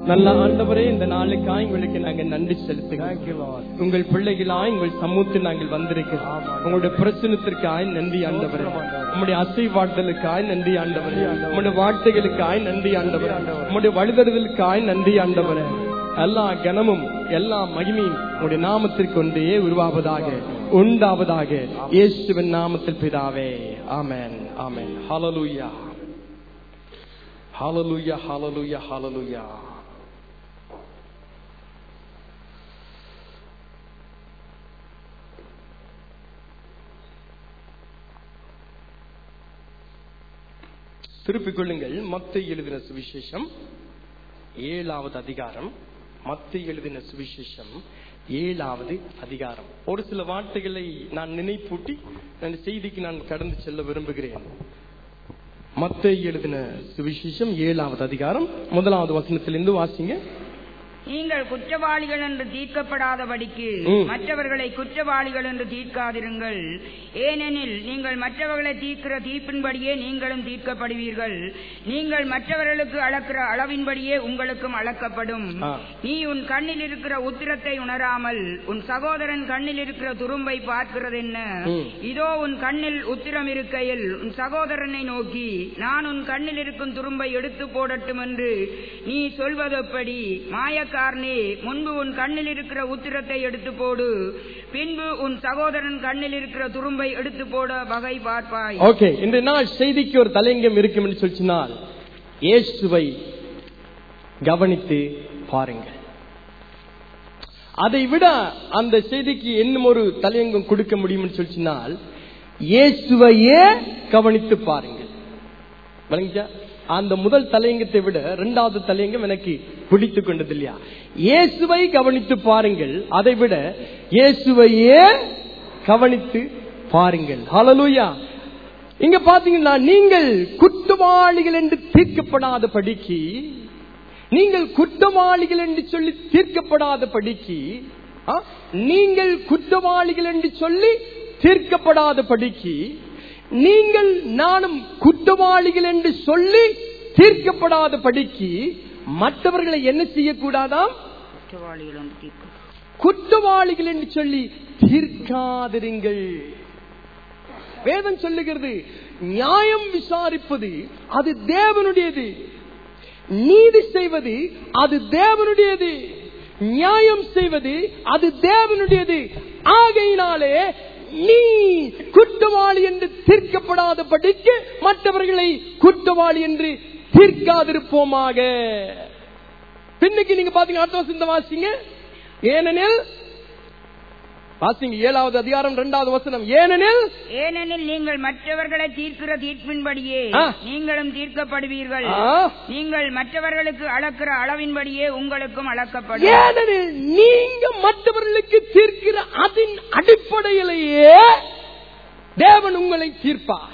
நல்ல ஆண்டவரே இந்த நாளுக்காய் உங்களுக்கு நாங்கள் நன்றி செலுத்துகிறோம் Thank you, Lord. உங்கள் பிள்ளைகளாய் உங்கள் சமூகத்தில் நாங்கள் வந்திருக்கிறோம் ஆமாம். உங்களுடைய பிரச்சனத்திற்காய் நன்றி ஆண்டவரே ஸ்தோத்திரம் ஆண்டவரே. உம்முடைய அசைவாட்டலுக்காய் நன்றி ஆண்டவரே நன்றி ஆண்டவரே. உம்முடைய வார்த்தைகளுக்காய் நன்றி ஆண்டவரே ஆண்டவரே. உம்முடைய வழிதறுதலுக்காய் நன்றி ஆண்டவரே எல்லா கனமும் எல்லா மகிமையும் உங்களுடைய நாமத்திற்கு ஒன்றே உருவாவதாக உண்டாவதாக இயேசுவின் நாமத்தில் பிதாவே ஆமென் ஆமென் ஹalleluya ஹalleluya ஹalleluya ஹalleluya திருப்பிக் கொள்ளுங்கள் மத்தை எழுதின சுவிசேஷம் ஏழாவது அதிகாரம் மத்தை எழுதின சுவிசேஷம் ஏழாவது அதிகாரம் ஒரு சில வார்த்தைகளை நான் நினைப்பூட்டி அந்த செய்திக்கு நான் கடந்து செல்ல விரும்புகிறேன் மத்தை எழுதின சுவிசேஷம் ஏழாவது அதிகாரம் முதலாவது வசனத்திலிருந்து வாசிங்க நீங்கள் குற்றவாளிகள் என்று தீர்க்கப்படாதபடிக்கு ம். மற்றவர்களை குற்றவாளிகள் என்று தீர்க்காதிருங்கள் ஏனெனில் நீங்கள் மற்றவர்களை தீர்க்கிற தீர்ப்பின்படியே நீங்களும் தீர்க்கப்படுவீர்கள் நீங்கள் மற்றவர்களுக்கு அளக்கிற அளவின்படியே உங்களுக்கும் அளக்கப்படும் ஆ. நீ உன் கண்ணில் இருக்கிற உத்திரத்தை உணராமல் உன் சகோதரன் கண்ணில் இருக்கிற துரும்பை பார்க்கிறதென்ன ம். இதோ உன் கண்ணில் உத்திரம் இருக்கையில் உன் சகோதரனை நோக்கி நான் உன் கண்ணில் இருக்கும் துரும்பை எடுத்து போடட்டும் என்று நீ சொல்வதெப்படி மாயக்காரனே முன்பு உன் கண்ணில் இருக்கிற உத்திரத்தை எடுத்து போடு பின்பு உன் சகோதரன் கண்ணில் இருக்கிற துரும்பை எடுத்து போட வகை பார்ப்பாய் ஓகே இன்றைய நாள் செய்திக்கு ஒரு தலையங்கம் இருக்கும் என்று சொல்லினால் இயேசுவை கவனித்து பாருங்கள் அதை விட அந்த செய்திக்கு இன்னும் ஒரு தலையங்கம் கொடுக்க முடியும்னு சொல்லினால் இயேசுவையே கவனித்து பாருங்கள் விளங்கிச்சா அந்த முதல் தலையங்கத்தை விட இரண்டாவது தலையங்கம் எனக்கு பிடித்து கொண்டது இல்லையா இயேசுவை கவனித்து பாருங்கள் அதை விட இயேசுவையே கவனித்து பாருங்கள் ஹalleluya இங்க பாத்தீங்கன்னா நீங்கள் குற்றவாளிகள் என்று தீர்க்கப்படாத படிக்கு நீங்கள் குற்றவாளிகள் என்று சொல்லி தீர்க்கப்படாத படிக்கு ஆ, நீங்கள் குற்றவாளிகள் என்று சொல்லி தீர்க்கப்படாத படிக்கு நீங்கள் நானும் குற்றவாளிகள் என்று சொல்லி தீர்க்கப்படாத படிக்கு மற்றவர்களை என்ன செய்யக்கூடாதாம் குற்றவாளிகள் என்று தீர்க்க குற்றவாளிகள் என்று சொல்லி தீர்க்காதிருங்கள் வேதம் சொல்லுகிறது நியாயம் விசாரிப்பது அது தேவனுடையது நீதி செய்வது அது தேவனுடையது நியாயம் செய்வது அது தேவனுடையது ஆகையினாலே நீ குற்றவாளி என்று தீர்க்கப்படாத படிக்கு மற்றவர்களை குற்றவாளி என்று தீர்க்காதிருப்போமாக பின்னுக்கு நீங்க பாத்தீங்க அடுத்த வசந்த வாசிங்க ஏனெனில் வாசிங்க ஏழாவது அதிகாரம் இரண்டாவது வசனம் ஏனெனில் ஏனெனில் நீங்கள் மற்றவர்களை தீர்க்கிற தீர்ப்பின்படியே ஆ. நீங்களும் தீர்க்கப்படுவீர்கள் ஆ, நீங்கள் மற்றவர்களுக்கு அளக்கிற அளவின்படியே உங்களுக்கும் அளக்கப்படும் ஏனெனில் நீங்க மற்றவர்களுக்கு தீர்க்கிற அதன் அடிப்படையிலேயே தேவன் உங்களை தீர்ப்பார்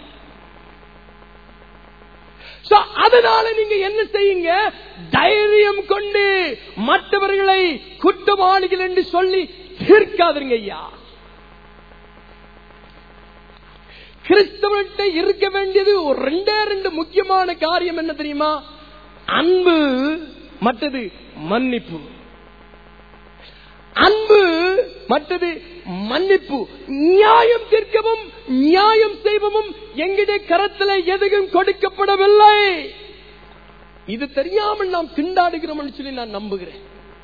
So, அதனால நீங்க என்ன செய்யுங்க தைரியம் கொண்டு மற்றவர்களை குற்றவாளிகள் என்று சொல்லி தீர்க்காதீங்க ஐயா கிறிஸ்தவர்கிட்ட இருக்க வேண்டியது ஒரு ரெண்டே ரெண்டு முக்கியமான காரியம் என்ன தெரியுமா அன்பு மற்றது மன்னிப்பு அன்பு மற்றது மன்னிப்பு நியாயம் தீர்க்கவும் நியாயம் செய்வவும் எங்களுடைய கரத்தில் எதுவும் கொடுக்கப்படவில்லை இது தெரியாமல் நாம் திண்டாடுகிறோம் சொல்லி நான் நம்புகிறேன்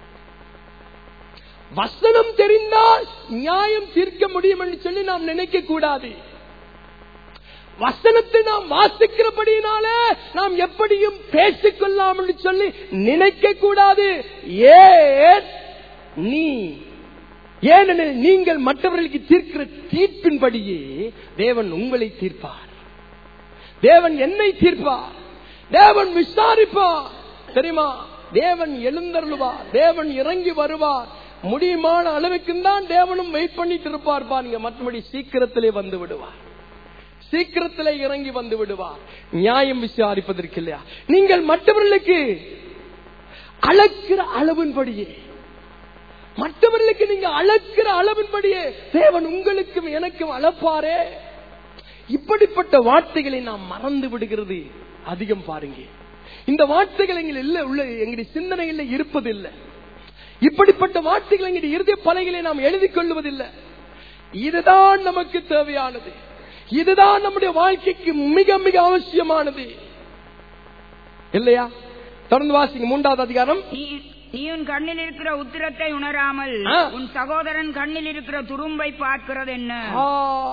வசனம் தெரிந்தால் நியாயம் தீர்க்க முடியும் என்று சொல்லி நாம் நினைக்க கூடாது வசனத்தை நாம் வாசிக்கிறபடியினாலே நாம் எப்படியும் பேசிக்கொள்ளலாம் என்று சொல்லி நினைக்க கூடாது ஏன் நீ ஏனெனில் நீங்கள் மற்றவர்களுக்கு தீர்க்கிற தீர்ப்பின்படியே தேவன் உங்களை தீர்ப்பார் தேவன் என்னை தீர்ப்பார் தேவன் விசாரிப்பார் தெரியுமா தேவன் எழுந்தருளுவார் தேவன் இறங்கி வருவார் முடியுமான அளவுக்கு தான் தேவனும் வெயிட் பண்ணிட்டு இருப்பார் பாருங்க மற்றபடி சீக்கிரத்திலே வந்து விடுவார் சீக்கிரத்திலே இறங்கி வந்து விடுவார் நியாயம் விசாரிப்பதற்கு இல்லையா நீங்கள் மற்றவர்களுக்கு அளக்கிற அளவின்படியே மற்றவர்களுக்கு நீங்க அளக்கிற அளவின்படியே தேவன் உங்களுக்கும் எனக்கும் அளப்பாரே இப்படிப்பட்ட வார்த்தைகளை நாம் மறந்து விடுகிறது அதிகம் பாருங்க இந்த வார்த்தைகள் எங்கள் இல்ல உள்ள எங்களுடைய சிந்தனையில் இருப்பதில்லை இப்படிப்பட்ட வார்த்தைகள் எங்களுடைய இறுதி பலைகளை நாம் எழுதி கொள்வதில்லை இதுதான் நமக்கு தேவையானது இதுதான் நம்முடைய வாழ்க்கைக்கு மிக மிக அவசியமானது இல்லையா தொடர்ந்து வாசிங்க மூன்றாவது அதிகாரம் நீ- நீ உன் கண்ணில் இருக்கிற உத்திரத்தை உணராமல் ஆ. உன் சகோதரன் கண்ணில் இருக்கிற துரும்பை பார்க்கிறது என்ன ஆ.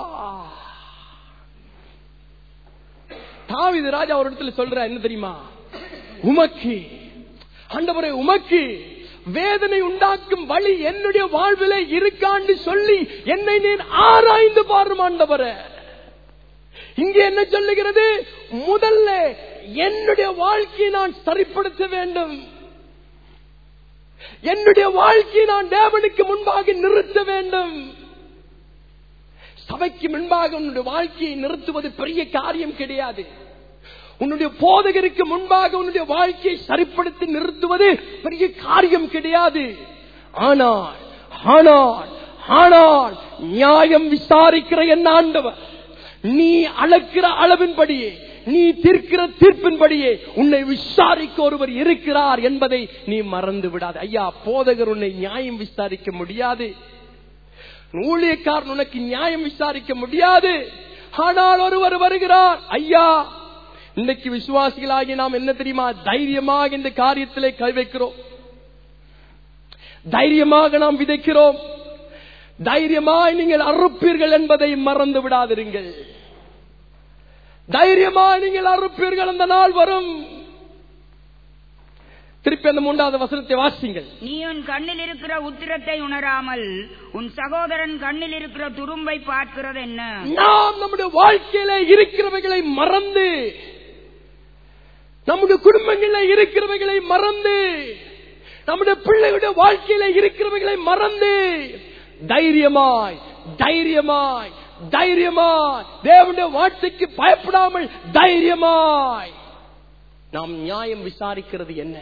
தாவீது ராஜா ஒரு இடத்துல சொல்ற என்ன தெரியுமா உமக்கு ஆண்டவரே உமக்கு வேதனை உண்டாக்கும் வழி என்னுடைய வாழ்விலே இருக்கான்னு சொல்லி என்னை நீர் ஆராய்ந்து பாரும் ஆண்டவரே இங்கே என்ன சொல்லுகிறது முதல்ல என்னுடைய வாழ்க்கையை நான் சரிப்படுத்த வேண்டும் என்னுடைய வாழ்க்கையை நான் தேவனுக்கு முன்பாக நிறுத்த வேண்டும் சபைக்கு முன்பாக உன்னுடைய வாழ்க்கையை நிறுத்துவது பெரிய காரியம் கிடையாது உன்னுடைய போதகருக்கு முன்பாக உன்னுடைய வாழ்க்கையை சரிப்படுத்தி நிறுத்துவது பெரிய காரியம் கிடையாது ஆனால் ஆனால் ஆனால் நியாயம் விசாரிக்கிற என் ஆண்டவர் நீ அளக்கிற அளவின்படியே நீ தீர்க்கிற தீர்ப்பின்படியே உன்னை விசாரிக்க ஒருவர் இருக்கிறார் என்பதை நீ மறந்து விடாது ஐயா போதகர் உன்னை நியாயம் விசாரிக்க முடியாது ஊழியக்காரன் உனக்கு நியாயம் விசாரிக்க முடியாது ஆனால் ஒருவர் வருகிறார் ஐயா இன்னைக்கு விசுவாசிகளாகி நாம் என்ன தெரியுமா தைரியமாக இந்த காரியத்திலே கை வைக்கிறோம் தைரியமாக நாம் விதைக்கிறோம் தைரியமாய் நீங்கள் அறுப்பீர்கள் என்பதை மறந்து விடாதிருங்கள் தைரியமாய் நீங்கள் அறுப்பீர்கள் அந்த நாள் வரும் திருப்பி அந்த மூன்றாவது வசனத்தை வாசிங்கள் நீ உன் கண்ணில் இருக்கிற உத்திரத்தை உணராமல் உன் சகோதரன் கண்ணில் இருக்கிற துரும்பை பார்க்கிறது என்ன நாம் நம்முடைய வாழ்க்கையில இருக்கிறவைகளை மறந்து நம்முடைய குடும்பங்களில் இருக்கிறவைகளை மறந்து நம்முடைய பிள்ளைகளுடைய வாழ்க்கையில இருக்கிறவைகளை மறந்து தைரியமாய் தைரியமாய் தைரியமாய் தேவனுடைய வார்த்தைக்கு பயப்படாமல் தைரியமாய் நாம் நியாயம் விசாரிக்கிறது என்ன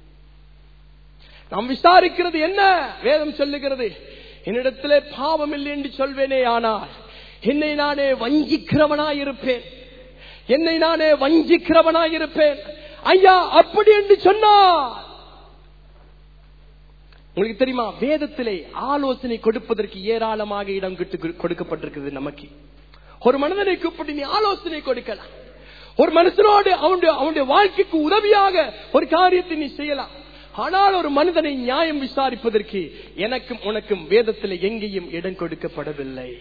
நாம் விசாரிக்கிறது என்ன வேதம் சொல்லுகிறது என்னிடத்திலே பாவம் இல்லை என்று சொல்வேனே ஆனால் என்னை நானே வஞ்சிக்கிறவனாயிருப்பேன் என்னை நானே வஞ்சிக்கிறவனாயிருப்பேன் ஐயா அப்படி என்று சொன்னார் உங்களுக்கு தெரியுமா வேதத்திலே ஆலோசனை கொடுப்பதற்கு ஏராளமாக இடம் கிட்டு- கொடுக்கப்பட்டிருக்கிறது நமக்கு ஒரு மனிதனை கூப்பிட்டு நீ ஆலோசனை கொடுக்கலாம் ஒரு மனுஷனோடு அவனுடைய அவனுடைய வாழ்க்கைக்கு உதவியாக ஒரு காரியத்தை நீ செய்யலாம் ஆனால் ஒரு மனிதனை நியாயம் விசாரிப்பதற்கு எனக்கும் உனக்கும் வேதத்தில் எங்கேயும் இடம் கொடுக்கப்படவில்லை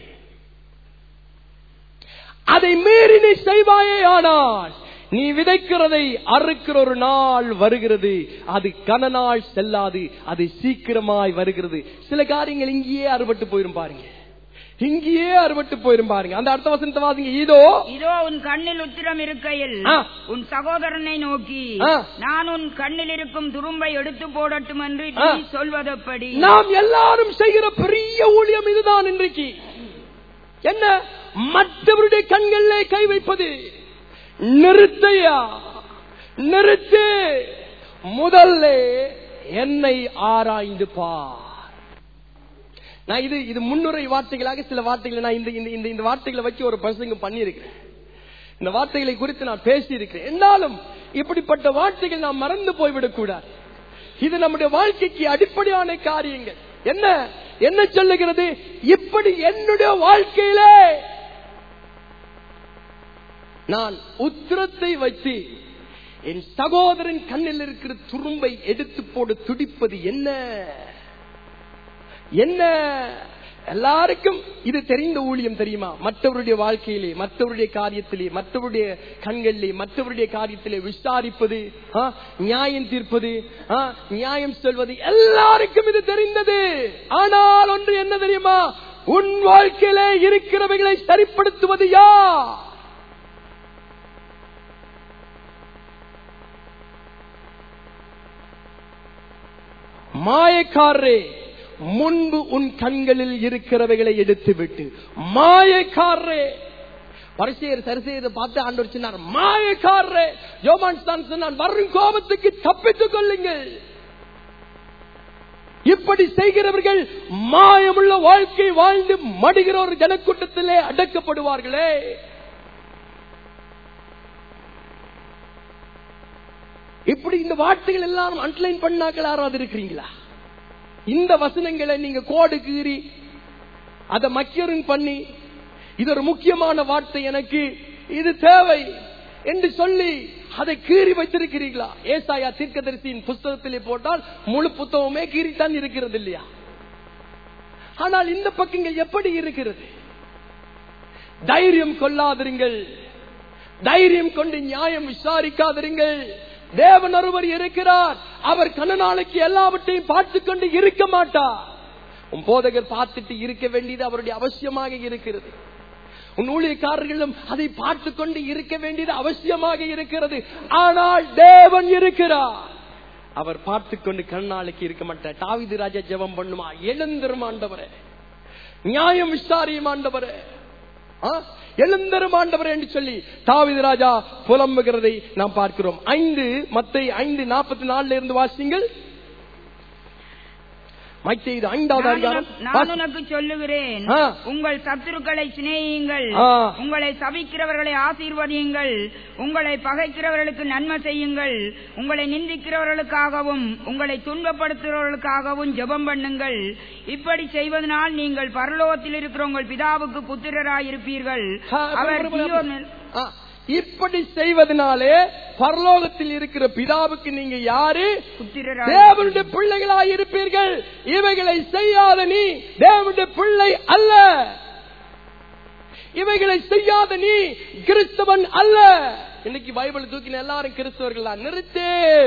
அதை மீறி நீ செய்வாயே ஆனால் நீ விதைக்கிறதை அறுக்கிற ஒரு நாள் வருகிறது அது கன நாள் செல்லாது அது சீக்கிரமாய் வருகிறது சில காரியங்கள் இங்கேயே அறுபட்டு போயிரும் பாருங்க இங்கேயே அறுபட்டு போயிரும் பாருங்க அந்த அடுத்த வசனத்தை வாசிங்க இதோ இதோ உன் கண்ணில் உத்திரம் இருக்கையில் ஆ. உன் சகோதரனை நோக்கி ஆ. நான் உன் கண்ணில் இருக்கும் துரும்பை எடுத்து போடட்டும் என்று ஆ. நீ சொல்வதப்படி நாம் எல்லாரும் செய்கிற பெரிய ஊழியம் இதுதான் இன்றைக்கு என்ன மற்றவருடைய கண்களிலே கை வைப்பது நிறுத்தையா நிறுத்து முதல்ல என்னை ஆராய்ந்து பார் நான் இது இது முன்னுரை வார்த்தைகளாக சில வார்த்தைகளை நான் இந்த இந்த- இந்த இந்த வார்த்தைகளை வச்சு ஒரு பிரசங்கம் பண்ணியிருக்கிறேன் இந்த வார்த்தைகளை குறித்து நான் பேசி இருக்கிறேன் என்றாலும் இப்படிப்பட்ட வார்த்தைகள் நாம் மறந்து போய்விடக் கூடாது இது நம்முடைய வாழ்க்கைக்கு அடிப்படையான காரியங்கள் என்ன என்ன சொல்லுகிறது இப்படி என்னுடைய வாழ்க்கையிலே நான் உத்திரத்தை வைத்து என் சகோதரன் கண்ணில் இருக்கிற துரும்பை எடுத்து போட துடிப்பது என்ன என்ன எல்லாருக்கும் இது தெரிந்த ஊழியம் தெரியுமா மற்றவருடைய வாழ்க்கையிலே மற்றவருடைய காரியத்திலே மற்றவருடைய கண்களிலே மற்றவருடைய காரியத்திலே விசாரிப்பது ஆ, நியாயம் தீர்ப்பது ஆ, நியாயம் சொல்வது எல்லாருக்கும் இது தெரிந்தது ஆனால் ஒன்று என்ன தெரியுமா உன் வாழ்க்கையிலே இருக்கிறவைகளை சரிப்படுத்துவது யார் மாயக்காரரே முன்பு உன் கண்களில் இருக்கிறவைகளை எடுத்து விட்டு மாயக்காரரே பரிசெயர் சரிசெய்து பார்த்து ஆண்டவர் சொன்னார் மாயக்காரரே யோமான் தான் சொன்னான் வரும் கோபத்துக்கு தப்பித்துக் கொள்ளுங்கள் இப்படி செய்கிறவர்கள் மாயமுள்ள வாழ்க்கை வாழ்ந்து மடிகிற ஒரு ஜனக்கூட்டத்திலே அடக்கப்படுவார்களே இப்படி இந்த வார்த்தைகள் எல்லாரும் அண்டர்லைன் பண்ணாக்கள் யாராவது இருக்கிறீங்களா இந்த வசனங்களை நீங்க கோடு கீறி அதை மக்கியரிங் பண்ணி இது ஒரு முக்கியமான வார்த்தை எனக்கு இது தேவை என்று சொல்லி அதை கீறி வைத்திருக்கிறீர்களா ஏசாயா தீர்க்கதரிசியின் புஸ்தகத்திலே போட்டால் முழு புத்தகமே கீறித்தான் இருக்கிறது இல்லையா ஆனால் இந்த பக்கங்கள் எப்படி இருக்கிறது தைரியம் கொள்ளாதிருங்கள் தைரியம் கொண்டு நியாயம் விசாரிக்காதிருங்கள் தேவன் ஒருவர் இருக்கிறார் அவர் கன நாளைக்கு எல்லாவற்றையும் பார்த்து கொண்டு இருக்க மாட்டார் உன் போதகர் பார்த்துட்டு இருக்க வேண்டியது அவருடைய அவசியமாக இருக்கிறது உன் ஊழியக்காரர்களும் அதை பார்த்து கொண்டு இருக்க வேண்டியது அவசியமாக இருக்கிறது ஆனால் தேவன் இருக்கிறார் அவர் பார்த்து கொண்டு கண்ணாளுக்கு இருக்க மாட்டார் தாவிது ராஜா ஜெபம் பண்ணுமா எழுந்திரும் ஆண்டவரே நியாயம் விசாரியும் ஆண்டவரே ஆ? எழுந்தரும் ஆண்டவரே என்று சொல்லி தாவிது ராஜா புலம்புகிறதை நாம் பார்க்கிறோம் ஐந்து மத்தை ஐந்து நாற்பத்தி நாலுல இருந்து வாசிங்கள் மத்தை இது ஐந்தாவது நான் அதிகாரம் உனக்கு- நான் வாசி- உனக்கு சொல்லுகிறேன் ஆ. உங்கள் சத்துருக்களை சிநேகியுங்கள் ஆ. உங்களை சபிக்கிறவர்களை ஆசீர்வதியுங்கள் உங்களை பகைக்கிறவர்களுக்கு நன்மை செய்யுங்கள் உங்களை நிந்திக்கிறவர்களுக்காகவும் உங்களை துன்பப்படுத்துகிறவர்களுக்காகவும் ஜெபம் பண்ணுங்கள் இப்படி செய்வதனால் நீங்கள் பரலோகத்தில் இருக்கிற உங்கள் பிதாவுக்கு புத்திரராய் இருப்பீர்கள் ஆ, அவர் பரபர- சீயோன் மேல்- ஆ, இப்படி செய்வதனாலே பரலோகத்தில் இருக்கிற பிதாவுக்கு நீங்க யாரு புத்திரராய் தேவனுடைய பிள்ளைகளாய் இருப்பீர்கள் இவைகளை செய்யாத நீ தேவனுடைய பிள்ளை அல்ல இவைகளை செய்யாத நீ கிறிஸ்தவன் அல்ல இன்னைக்கு பைபிள் தூக்கின எல்லாரும் கிறிஸ்தவர்களா நிறுத்து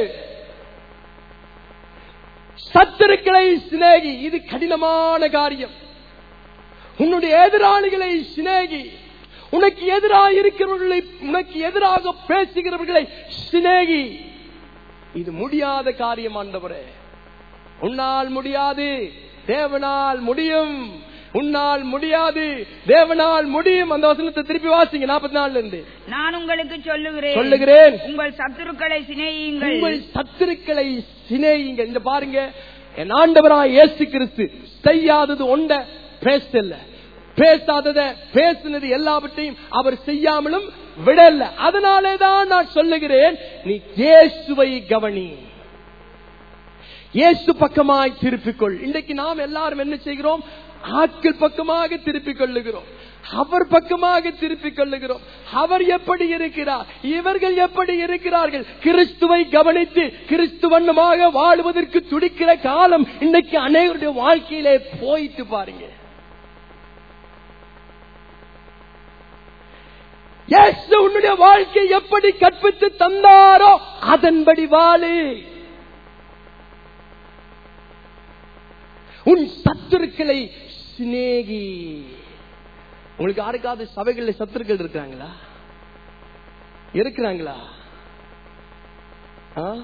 சத்துருக்களை சிநேகி இது கடினமான காரியம் உன்னுடைய எதிராளிகளை சிநேகி உனக்கு எதிராக இருக்கிறவர்களை உனக்கு எதிராக பேசுகிறவர்களை சிநேகி இது முடியாத காரியம் ஆண்டவரே உன்னால் முடியாது தேவனால் முடியும் உன்னால் முடியாது தேவனால் முடியும் அந்த வசனத்தை திருப்பி வாசிங்க நாற்பத்தி நாலுல இருந்து நான் உங்களுக்கு சொல்லுகிறேன் சொல்லுகிறேன் உங்கள் சத்துருக்களை சிநேகியுங்கள் உங்கள் சத்துருக்களை சிநேகிங்க இந்த பாருங்க என் ஆண்டவராய் இயேசு கிறிஸ்து செய்யாதது ஒண்ட பேசல பேசாதத பேசினது எல்லாவற்றையும் அவர் செய்யாமலும் விடல அதனாலே தான் நான் சொல்லுகிறேன் நீ இயேசுவை கவனி இயேசு பக்கமாய் திருப்பிக்கொள் இன்றைக்கு நாம் எல்லாரும் என்ன செய்கிறோம் ஆட்கள் பக்கமாக திருப்பிக் கொள்ளுகிறோம் அவர் பக்கமாக திருப்பிக் கொள்ளுகிறோம் அவர் எப்படி இருக்கிறார் இவர்கள் எப்படி இருக்கிறார்கள் கிறிஸ்துவை கவனித்து கிறிஸ்துவண்ணமாக வாழுவதற்கு துடிக்கிற காலம் இன்னைக்கு அநேகருடைய வாழ்க்கையிலே போயிட்டு பாருங்க இயேசு உன்னுடைய வாழ்க்கை எப்படி கற்பித்து தந்தாரோ அதன்படி வாழு உன் சத்துருக்களை சிநேகி உங்களுக்கு யாருக்காவது சபைகளில் சத்துருக்கள் இருக்கிறாங்களா இருக்கிறாங்களா ஆ?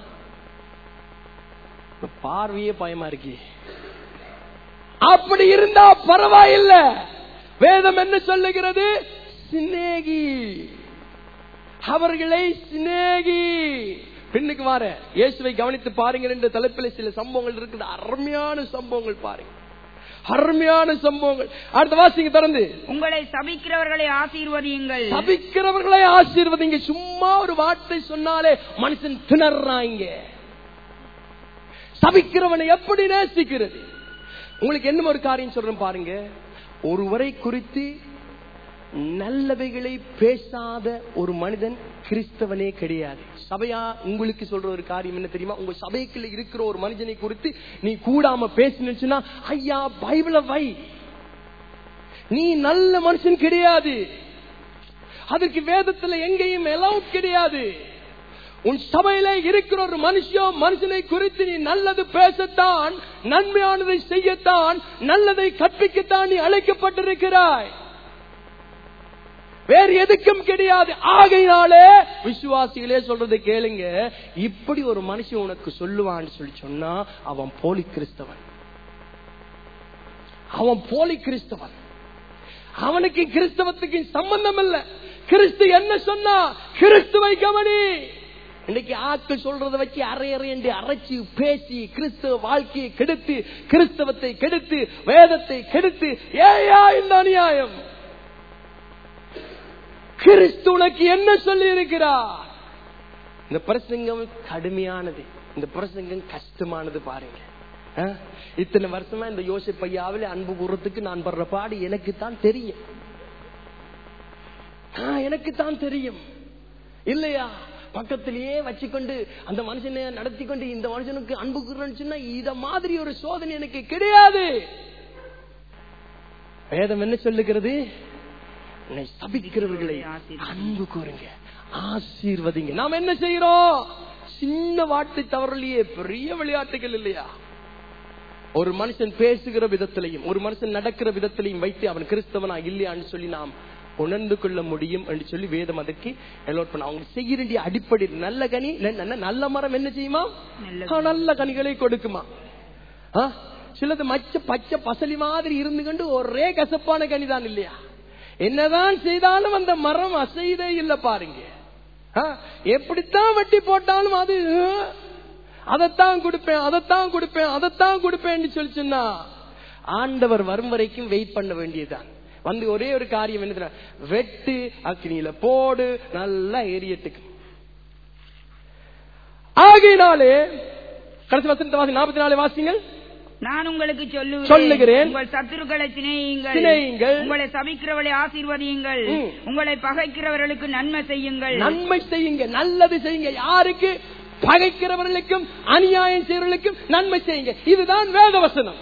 பார்வையே பயமா இருக்கு அப்படி இருந்தா பரவாயில்ல வேதம் என்ன சொல்லுகிறது சிநேகி அவர்களை சிநேகி பின்னுக்கு வார இயேசுவை கவனித்து பாருங்க என்ற தலைப்பில் சில சம்பவங்கள் இருக்குது அருமையான சம்பவங்கள் பாருங்க அருமையான சம்பவங்கள் அடுத்த வாசிங்க திறந்து உங்களை சபிக்கிறவர்களை ஆசீர்வதியுங்கள் சபிக்கிறவர்களை ஆசீர்வதிங்க சும்மா ஒரு வார்த்தை சொன்னாலே மனுஷன் திணறாங்க சபிக்கிறவனை எப்படி நேசிக்கிறது உங்களுக்கு என்ன ஒரு காரியம் சொல்றேன் பாருங்க ஒருவரை குறித்து நல்லவைகளை பேசாத ஒரு மனிதன் கிறிஸ்தவனே கிடையாது சபையா உங்களுக்கு சொல்ற ஒரு காரியம் என்ன தெரியுமா உங்க சபைக்குள்ள இருக்கிற ஒரு மனிதனை குறித்து நீ கூடாம பேசினுச்சுன்னா ஐயா பைபிள வை நீ நல்ல மனுஷன் கிடையாது அதுக்கு வேதத்துல எங்கேயும் எலவுட் கிடையாது உன் சபையில இருக்கிற ஒரு மனுஷோ மனுஷனை குறித்து நீ நல்லது பேசத்தான் நன்மையானதை செய்யத்தான் நல்லதை கற்பிக்கத்தான் நீ அழைக்கப்பட்டிருக்கிறாய் வேறு எதுக்கும் கிடையாது ஆகையினாலே விசுவாசிகளே சொல்றதை கேளுங்க இப்படி ஒரு மனுஷன் உனக்கு சொல்லுவான்னு சொல்லி சொன்னா அவன் போலி கிறிஸ்தவன் அவன் போலி கிறிஸ்தவன் அவனுக்கு கிறிஸ்தவத்துக்கு சம்பந்தம் இல்ல கிறிஸ்து என்ன சொன்னா கிறிஸ்துவை கவனி இன்னைக்கு ஆட்கள் சொல்றத வச்சு அரை அரை என்று அரைச்சு பேசி கிறிஸ்தவ வாழ்க்கையை கெடுத்து கிறிஸ்தவத்தை கெடுத்து வேதத்தை கெடுத்து ஏயா இந்த அநியாயம் கிறிஸ்து உனக்கு என்ன சொல்லி இருக்கிறார் இந்த பிரசங்கம் கடுமையானது இந்த பிரசங்கம் கஷ்டமானது பாருங்க ஆ? இத்தனை வருஷமா இந்த யோசிப் ஐயாவில் அன்பு கூறத்துக்கு நான் படுற பாடு எனக்கு தான் தெரியும் ஆ, எனக்கு தான் தெரியும் இல்லையா பக்கத்திலேயே வச்சுக்கொண்டு அந்த மனுஷனை நடத்தி கொண்டு இந்த மனுஷனுக்கு அன்பு கூறன்னு சொன்னா இத மாதிரி ஒரு சோதனை எனக்கு கிடையாது வேதம் என்ன சொல்லுகிறது உன்னை சபிக்கிறவர்களை அன்பு கூறுங்க ஆசீர்வதிங்க நாம் என்ன செய்யறோம் சின்ன வார்த்தை தவறலையே பெரிய விளையாட்டுகள் இல்லையா ஒரு மனுஷன் பேசுகிற விதத்திலையும் ஒரு மனுஷன் நடக்கிற விதத்திலையும் வைத்து அவன் கிறிஸ்தவனா இல்லையான்னு சொல்லி நாம் உணர்ந்து கொள்ள முடியும் என்று சொல்லி வேதம் அதற்கு எலோட் பண்ண அவங்க செய்ய வேண்டிய அடிப்படை நல்ல கனி நல்ல- நல்ல மரம் என்ன செய்யுமா நல்ல ஆ, நல்ல கனிகளை கொடுக்குமா ஆ? சிலது மச்ச பச்சை பசலி மாதிரி இருந்து கொண்டு ஒரே கசப்பான கனிதான் இல்லையா என்னதான் செய்தாலும் அந்த மரம் அசைதே இல்ல பாருங்க ஆ? எப்படித்தான் வட்டி போட்டாலும் அது ஆ, அதைத்தான் கொடுப்பேன் அதைத்தான் கொடுப்பேன் அதைத்தான் கொடுப்பேன்னு சொல்லி சொன்னா ஆண்டவர் வரும் வரைக்கும் வெயிட் பண்ண வேண்டியதுதான் வந்து ஒரே ஒரு காரியம் என்ன தெரியுமா? வெட்டு அக்னியில போடு நல்லா எரியட்டுக்கு ஆகையினாலே கடைசி வசனத்தை வாசி நாற்பத்தி நாலு வாசிங்கள் நான் உங்களுக்கு சொல்லுகிறேன் சொல்லுகிறேன். உங்கள் சத்துருக்களை சிநேகியுங்கள் சிநேகியுங்கள். உங்களை சபிக்கிறவளை ஆசீர்வதியுங்கள் ம். உங்களை பகைக்கிறவர்களுக்கு நன்மை செய்யுங்கள் நன்மை செய்யுங்க நல்லது செய்யுங்க யாருக்கு பகைக்கிறவர்களுக்கும் அநியாயம் செய்யறவர்களுக்கும் நன்மை செய்யுங்க இதுதான் வேத வசனம்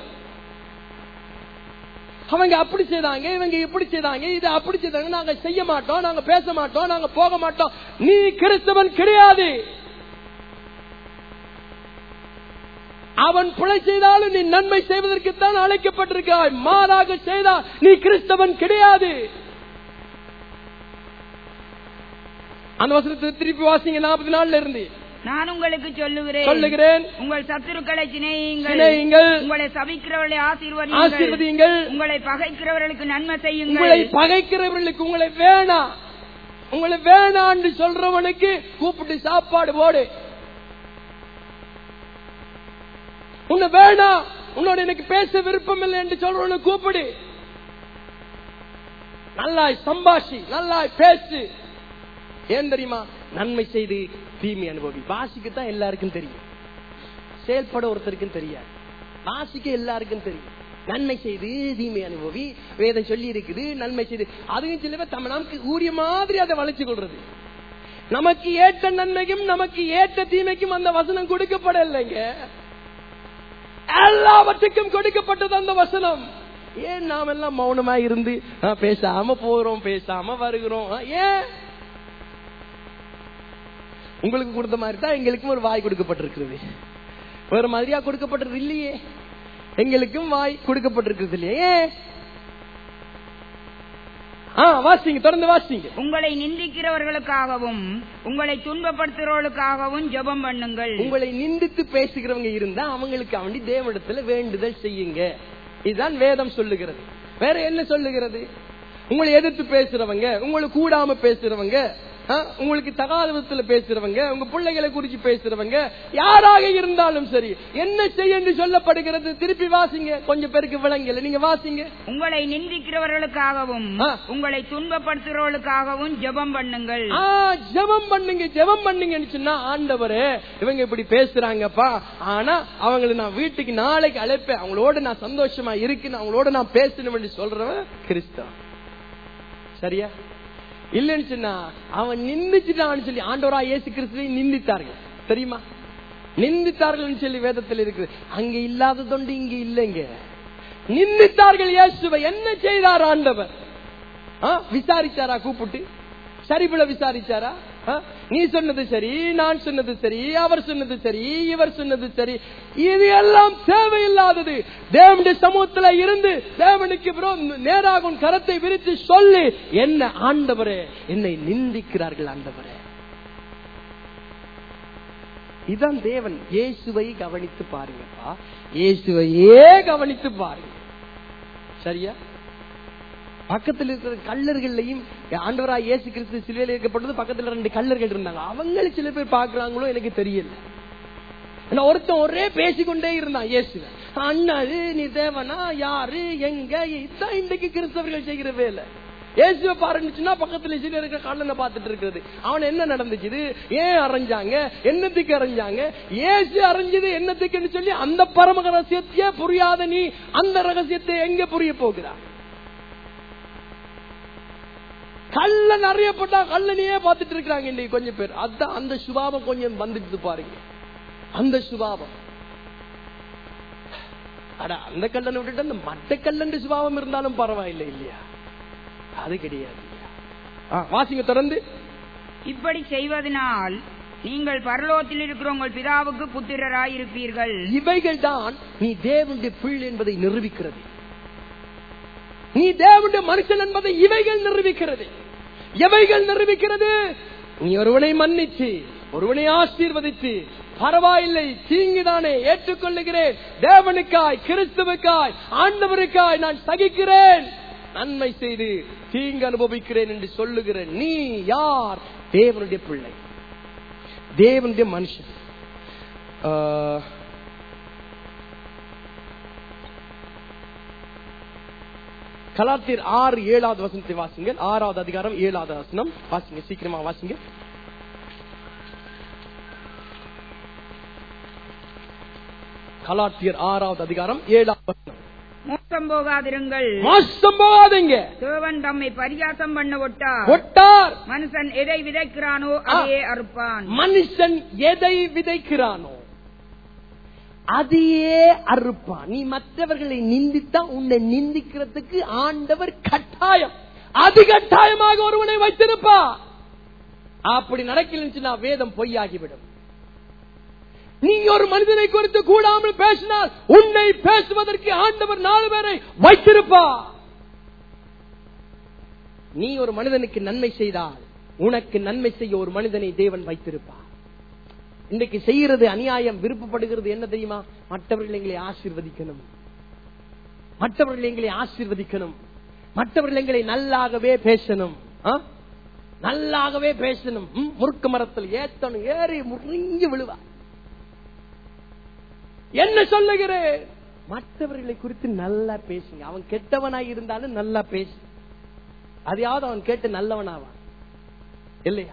அவங்க அப்படி செய்தாங்க இவங்க இப்படி செய்தாங்க இது அப்படி செய்தாங்க நாங்க செய்ய மாட்டோம் நாங்க பேச மாட்டோம் நாங்க போக மாட்டோம் நீ கிறிஸ்தவன் கிடையாது அவன் பிழை செய்தாலும் நீ நன்மை செய்வதற்குத்தான் அழைக்கப்பட்டிருக்கிறாய் மாறாக செய்தால் நீ கிறிஸ்தவன் கிடையாது அந்த வசனத்தை திருப்பி வாசிங்க நாற்பத்தி நாலுல இருந்து நான் உங்களுக்கு சொல்லுகிறேன் சொல்லுகிறேன் உங்கள் சத்துருக்களை சிநேகியுங்கள் சிநேகியுங்கள். உங்களை சபிக்கிறவர்களை ஆசீர்வதியுங்கள் ஆசீர்வதியுங்கள் உங்களை பகைக்கிறவர்களுக்கு நன்மை செய்யுங்கள் உங்களை பகைக்கிறவர்களுக்கு உங்களை வேணாம் உங்களை வேணான்னு சொல்றவனுக்கு கூப்பிட்டு சாப்பாடு போடு உன்னை வேணாம் உன்னோட எனக்கு பேச விருப்பம் இல்லை என்று சொல்றவனுக்கு கூப்பிடு நல்லாய் சம்பாஷி நல்லாய் பேசு ஏன் தெரியுமா நன்மை செய்து தீமை அனுபவி வாசிக்கத்தான் எல்லாருக்கும் தெரியும் செயல்பட ஒருத்தருக்கும் தெரியாது வாசிக்க எல்லாருக்கும் தெரியும் நன்மை செய்து தீமை அனுபவி வேதம் சொல்லி இருக்குது நன்மை செய்து அதுவும் சில பேர் தம்ம நமக்கு ஊரிய மாதிரி அதை வளைச்சு கொள்றது நமக்கு ஏற்ற நன்மைக்கும் நமக்கு ஏற்ற தீமைக்கும் அந்த வசனம் கொடுக்கப்படலைங்க எல்லாவற்றுக்கும் கொடுக்கப்பட்டது அந்த வசனம் ஏன் நாம் எல்லாம் மௌனமா இருந்து ஆ, பேசாம போறோம் பேசாம வருகிறோம் ஆ, ஏன் உங்களுக்கு கொடுத்த மாதிரி தான் எங்களுக்கும் ஒரு வாய் கொடுக்கப்பட்டிருக்கிறது வேற மாதிரியா கொடுக்கப்பட்டது இல்லையே எங்களுக்கும் வாய் கொடுக்கப்பட்டிருக்கிறது இல்லையே ஏன்? ஆ வாசிங்க தொடர்ந்து வாசிங்க உங்களை நிந்திக்கிறவர்களுக்காகவும் உங்களை துன்பப்படுத்துறவர்களுக்காகவும் ஜெபம் பண்ணுங்கள் உங்களை நிந்தித்து பேசுகிறவங்க இருந்தா அவங்களுக்கு அவண்டி தேவனிடத்துல வேண்டுதல் செய்யுங்க இதுதான் வேதம் சொல்லுகிறது வேற என்ன சொல்லுகிறது உங்களை எதிர்த்து பேசுறவங்க உங்களை கூடாம பேசுறவங்க ஆ, உங்களுக்கு தகாத விதத்துல பேசுறவங்க உங்க பிள்ளைகளை குறிச்சு பேசுறவங்க யாராக இருந்தாலும் சரி என்ன செய்ய என்று சொல்லப்படுகிறது திருப்பி வாசிங்க கொஞ்சம் பேருக்கு விளங்கல நீங்க வாசிங்க உங்களை நிந்திக்கிறவர்களுக்காகவும் ஆ. உங்களை துன்பப்படுத்துறவர்களுக்காகவும் ஜெபம் பண்ணுங்கள் ஆ, ஜெபம் பண்ணுங்க ஜெபம் பண்ணுங்கன்னு சொன்னா ஆண்டவரே இவங்க இப்படி பேசுறாங்கப்பா ஆனா அவங்களை நான் வீட்டுக்கு நாளைக்கு அழைப்பேன் அவங்களோட நான் சந்தோஷமா இருக்குன்னு அவங்களோட நான் பேசணும் சொல்றவன் கிறிஸ்தவன் சரியா இல்லைன்னு சொன்னா அவன் நிந்திச்சுட்டான்னு சொல்லி ஆண்டவரா இயேசு கிறிஸ்துவை நிந்தித்தார்கள் தெரியுமா நிந்தித்தார்கள் சொல்லி வேதத்தில் இருக்குது அங்க இல்லாததொண்டு இங்க இல்லைங்க நிந்தித்தார்கள் இயேசுவை என்ன செய்தார் ஆண்டவர் ஆ, விசாரிச்சாரா கூப்பிட்டு சரிபுல விசாரிச்சாரா ஆ, நீ சொன்னது சரி நான் சொன்னது சரி அவர் சொன்னது சரி இவர் சொன்னது சரி இது எல்லாம் தேவையில்லாதது தேவனுடைய சமூகத்துல இருந்து தேவனுக்கு விரோ- நேராக உன் கரத்தை விரித்து சொல்லி என்ன ஆண்டவரே என்னை நிந்திக்கிறார்கள் ஆண்டவரே இதான் தேவன் இயேசுவை கவனித்து பாருங்கப்பா இயேசுவையே கவனித்து பாருங்க சரியா பக்கத்தில் இருக்கிற கல்லர்களையும் ஆண்டவரா இயேசு கிறிஸ்து சிலுவையில் இருக்கப்பட்டது பக்கத்துல ரெண்டு கல்லர்கள் இருந்தாங்க அவங்கள சில பேர் பாக்குறாங்களோ எனக்கு தெரியல ஆனா ஒருத்தன் ஒரே பேசிக்கொண்டே இருந்தான் இயேசு அண்ணாரு நீ தேவனா யாரு எங்க இதுதான் இன்றைக்கு கிறிஸ்தவர்கள் செய்கிற வேலை இயேசுவை பாருந்துச்சுன்னா பக்கத்துல சில இருக்கிற கண்ணனை பார்த்துட்டு இருக்கிறது அவன் என்ன நடந்துச்சு இது? ஏன் அரைஞ்சாங்க என்னத்துக்கு அரைஞ்சாங்க இயேசு அரைஞ்சது என்னத்துக்குன்னு சொல்லி அந்த பரம ரகசியத்தையே புரியாத நீ அந்த ரகசியத்தை எங்க புரிய போகிறாய் கள்ளன் அறியப்பட்டா கள்ளனையே பார்த்துட்டு இருக்கிறாங்க இன்னைக்கு கொஞ்சம் பேர் அதான் அந்த சுபாவம் கொஞ்சம் வந்துட்டு பாருங்க அந்த சுபாவம் அட அந்த கல்லனை விட்டுட்டு அந்த மட்ட கல்லன் சுபாவம் இருந்தாலும் பரவாயில்லை இல்லையா அது கிடையாது இல்லையா? ஆ, வாசிங்க தொடர்ந்து இப்படி செய்வதனால் நீங்கள் பரலோகத்தில் இருக்கிற உங்கள் பிதாவுக்கு புத்திரராயிருப்பீர்கள் இவைகள் தான் நீ தேவனுடைய பிள்ளை என்பதை நிரூபிக்கிறது நீ தேவனுடைய மனுஷன் என்பதை இவைகள் நிரூபிக்கிறது எவைகள் நிரூபிக்கிறது நீ ஒருவனை மன்னிச்சு ஒருவனை ஆசீர்வதித்து பரவாயில்லை தீங்குதானே ஏற்றுக்கொள்ளுகிறேன் தேவனுக்காய் கிறிஸ்துவுக்காய் ஆண்டவருக்காய் நான் சகிக்கிறேன் நன்மை செய்து தீங்கு அனுபவிக்கிறேன் என்று சொல்லுகிற நீ யார் தேவனுடைய பிள்ளை தேவனுடைய மனுஷன் ஆஹ், கலாத்தியர் ஆறு ஏழாவது வசனத்தை வாசிங்க ஆறாவது அதிகாரம் ஏழாவது வசனம் வாசிங்க சீக்கிரமா வாசிங்க கலாத்தியர் ஆறாவது அதிகாரம் ஏழாவது வசனம் மோசம் போகாதிருங்கள் மோசம் போகாதீங்க தேவன் தம்மை பரியாசம் பண்ண ஒட்டார் ஒட்டார் மனுஷன் எதை விதைக்கிறானோ அதையே அறுப்பான் மனுஷன் எதை விதைக்கிறானோ அதையே அறுப்பான் நீ மற்றவர்களை நிந்தித்தா உன்னை நிந்திக்கிறதுக்கு ஆண்டவர் கட்டாயம் அது கட்டாயமாக ஒருவனை வைத்திருப்பா அப்படி நடக்கலன்னு வேதம் பொய்யாகிவிடும் நீ ஒரு மனிதனை குறித்து கூடாமல் பேசினால் உன்னை பேசுவதற்கு ஆண்டவர் நாலு பேரை வைத்திருப்பா நீ ஒரு மனிதனுக்கு நன்மை செய்தால் உனக்கு நன்மை செய்ய ஒரு மனிதனை தேவன் வைத்திருப்பார் இன்றைக்கு செய்யறது அநியாயம் விருப்பப்படுகிறது என்ன தெரியுமா மற்றவர்கள் எங்களை ஆசீர்வதிக்கணும் மற்றவர்கள் எங்களை ஆசீர்வதிக்கணும் மற்றவர்கள் எங்களை நல்லாகவே பேசணும் ஆ? நல்லாகவே பேசணும் ம், முறுக்கு மரத்தில் ஏத்தணும் ஏறி முறிஞ்சு விழுவா என்ன சொல்லுகிறேன் மற்றவர்களை குறித்து நல்லா பேசுங்க அவன் கெட்டவனாய் இருந்தாலும் நல்லா பேசு அதையாவது அவன் கேட்டு நல்லவனாவான் இல்லையா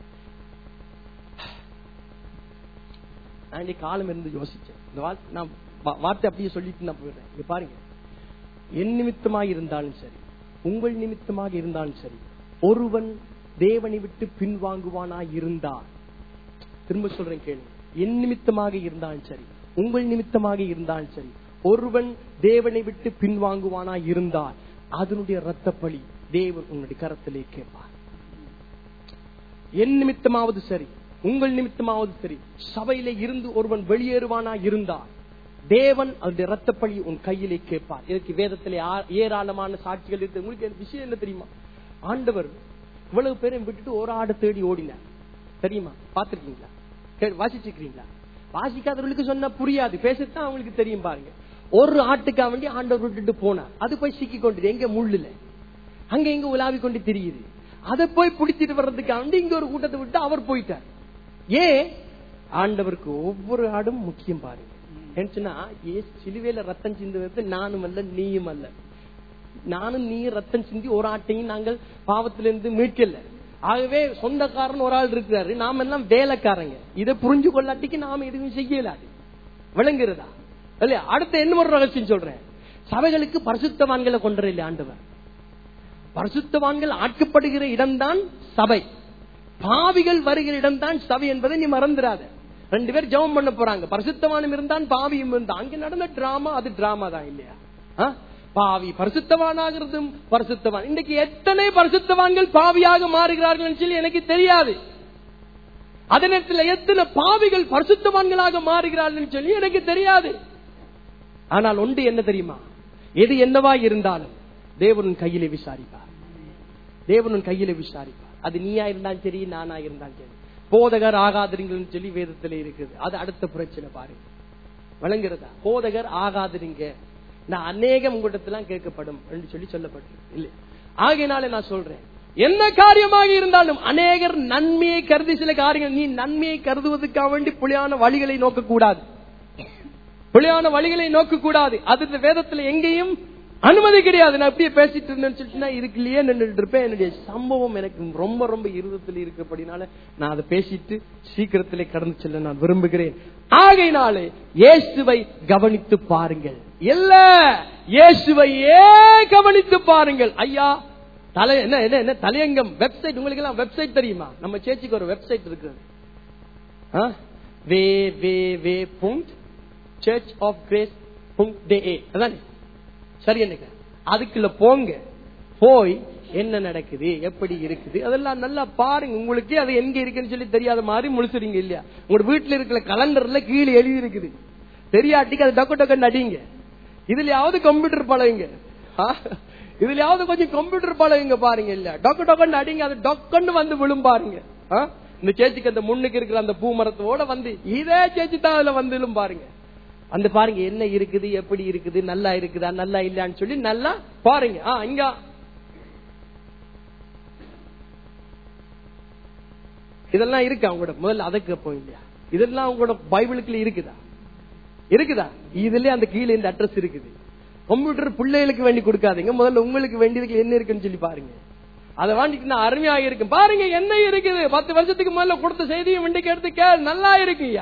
நான் இன்னைக்கு காலம் இருந்து யோசிச்சேன் இந்த வார்த்தை நான் வா- வார்த்தை அப்படியே சொல்லிட்டு நான் போயிடுறேன் இங்க பாருங்க என் நிமித்தமாக இருந்தாலும் சரி உங்கள் நிமித்தமாக இருந்தாலும் சரி ஒருவன் தேவனை விட்டு பின்வாங்குவானா இருந்தால் திரும்ப சொல்றேன் கேளு என் நிமித்தமாக இருந்தாலும் சரி உங்கள் நிமித்தமாக இருந்தாலும் சரி ஒருவன் தேவனை விட்டு பின்வாங்குவானா இருந்தால் அதனுடைய ரத்தப்பழி தேவன் உன்னுடைய கரத்திலே கேட்பார் என் நிமித்தமாவது சரி உங்கள் நிமித்தமாவது சரி சபையிலே இருந்து ஒருவன் வெளியேறுவானா இருந்தால் தேவன் அவருடைய ரத்தப்பழி உன் கையிலே கேட்பார் இதற்கு வேதத்திலே ஆ- ஏராளமான சாட்சிகள் இருக்கு உங்களுக்கு எனக்கு விஷயம் என்ன தெரியுமா ஆண்டவர் இவ்வளவு பேரையும் விட்டுட்டு ஒரு ஆடு தேடி ஓடினார் தெரியுமா பாத்திருக்கீங்களா கே- வாசிச்சிருக்கீங்களா வாசிக்காதவர்களுக்கு சொன்னா புரியாது பேசத்தான் அவங்களுக்கு தெரியும் பாருங்க ஒரு ஆட்டுக்காக வேண்டி ஆண்டவர் விட்டுட்டு போனார் அது போய் சிக்கி கொண்டது எங்க முள்ளுல அங்க இங்க உலாவி கொண்டு தெரியுது அதை போய் பிடிச்சிட்டு வர்றதுக்காக வேண்டி இங்க ஒரு கூட்டத்தை விட்டு அவர் போயிட்டார் ஏன் ஆண்டவருக்கு ஒவ்வொரு ஆடும் முக்கியம் பாருங்க ஏன்னா ஏசு சிலுவையில ரத்தம் சிந்துவது நானும் அல்ல நீயும் அல்ல நானும் நீ ரத்தம் சிந்தி ஒரு ஆட்டையும் நாங்கள் பாவத்திலிருந்து மீட்கல ஆகவே சொந்தக்காரன் ஒரு ஆள் இருக்கிறாரு நாம எல்லாம் வேலைக்காரங்க இதை புரிஞ்சு கொள்ளாட்டிக்கு நாம எதுவும் செய்யலாது விளங்குறதா இல்லையா அடுத்த என்ன ஒரு ரகசியம் சொல்றேன் சபைகளுக்கு பரிசுத்தவான்களை கொண்டு இல்லை ஆண்டவர் பரிசுத்தவான்கள் ஆட்கப்படுகிற இடம்தான் சபை பாவிகள் வருகிற இடம்தான் சபை என்பதை நீ மறந்துடாத ரெண்டு பேர் ஜெபம் பண்ண போறாங்க பரிசுத்தவானும் இருந்தான் பாவியும் இருந்தான் அங்க நடந்த டிராமா அது டிராமா தான் இல்லையா ஆ? பாவி பரிசுத்தவானாகிறதும் பரிசுத்தவான் இன்னைக்கு எத்தனை பரிசுத்தவான்கள் பாவியாக மாறுகிறார்கள் சொல்லி எனக்கு தெரியாது அதே நேரத்தில் எத்தனை பாவிகள் பரிசுத்தவான்களாக மாறுகிறார்கள் சொல்லி எனக்கு தெரியாது ஆனால் ஒன்று என்ன தெரியுமா எது என்னவா இருந்தாலும் தேவனின் கையிலே விசாரிப்பார் தேவனின் கையிலே விசாரிப்பார் அது நீயா இருந்தாலும் சரி நானா இருந்தாலும் சரி போதகர் ஆகாதிருங்கள்னு சொல்லி வேதத்துல இருக்குது அது அடுத்த பிரச்சனை பாருங்க வழங்குறதா போதகர் ஆகாதிருங்க நான் அநேகம் உங்களிடத்தெல்லாம் கேட்கப்படும் என்று சொல்லி சொல்லப்பட்டிருக்கு இல்லை ஆகையினால நான் சொல்றேன் என்ன காரியமாக இருந்தாலும் அநேகர் நன்மையை கருதி சில காரியங்கள் நீ நன்மையை கருதுவதற்காக வேண்டி புலியான வழிகளை நோக்க கூடாது புலியான வழிகளை நோக்க கூடாது அது இந்த வேதத்துல எங்கேயும் அனுமதி கிடையாது நான் அப்படியே பேசிட்டு இருந்தேன்னு சொல்லிட்டுனா இதுக்குள்ளேயே நின்றுட்டு இருப்பேன் என்னுடைய சம்பவம் எனக்கு ரொம்ப ரொம்ப இருதத்தில் இருக்கப்படினால நான் அதை பேசிட்டு சீக்கிரத்திலே கடந்து செல்ல நான் விரும்புகிறேன் ஆகையினாலே இயேசுவை கவனித்து பாருங்கள் இல்ல இயேசுவையே கவனித்து பாருங்கள் ஐயா தலை என்ன என்ன என்ன தலையங்கம் வெப்சைட் உங்களுக்கு எல்லாம் வெப்சைட் தெரியுமா நம்ம சேர்ச்சிக்கு ஒரு வெப்சைட் இருக்கு வே வே வே புங்க் சர்ச் ஆஃப் கிரேஸ் புங்க் டே அதானே சரி என்னங்க அதுக்குள்ள போங்க போய் என்ன நடக்குது எப்படி இருக்குது அதெல்லாம் நல்லா பாருங்க உங்களுக்கு அது எங்க இருக்குன்னு சொல்லி தெரியாத மாதிரி முழிச்சுறீங்க இல்லையா உங்க வீட்டுல இருக்கிற கலண்டர்ல கீழே எழுதி இருக்குது தெரியாட்டிக்கு அது டக்கு டக்குன்னு அடிங்க இதுலயாவது கம்ப்யூட்டர் பழகுங்க ஆ? இதுலயாவது கொஞ்சம் கம்ப்யூட்டர் பழகுங்க பாருங்க இல்ல டொக்கு டொக்கன்னு அடிங்க அது டொக்கன்னு வந்து விழும் பாருங்க ஆ? இந்த சேச்சிக்கு அந்த முன்னுக்கு இருக்கிற அந்த பூ மரத்தோட வந்து இதே சேச்சி தான் அதுல வந்து விழும் பாருங்க அந்த பாருங்க என்ன இருக்குது எப்படி இருக்குது நல்லா இருக்குதா நல்லா இல்லையான்னு சொல்லி நல்லா பாருங்க ஆ இங்க இதெல்லாம் இருக்கா உங்களோட முதல்ல அதுக்கு போய் இல்லையா இதெல்லாம் உங்களோட பைபிளுக்குள்ள இருக்குதா இருக்குதா இதுலயே அந்த கீழே இந்த அட்ரஸ் இருக்குது கம்ப்யூட்டர் பிள்ளைகளுக்கு வேண்டி கொடுக்காதீங்க முதல்ல உங்களுக்கு வேண்டியதுக்கு என்ன இருக்குன்னு சொல்லி பாருங்க அதை வாங்கிட்டு அருமையாக இருக்கும் பாருங்க என்ன இருக்குது பத்து வருஷத்துக்கு முதல்ல கொடுத்த செய்தியும் வண்டிக்கு எடுத்து கேள் நல்லா இருக்குயா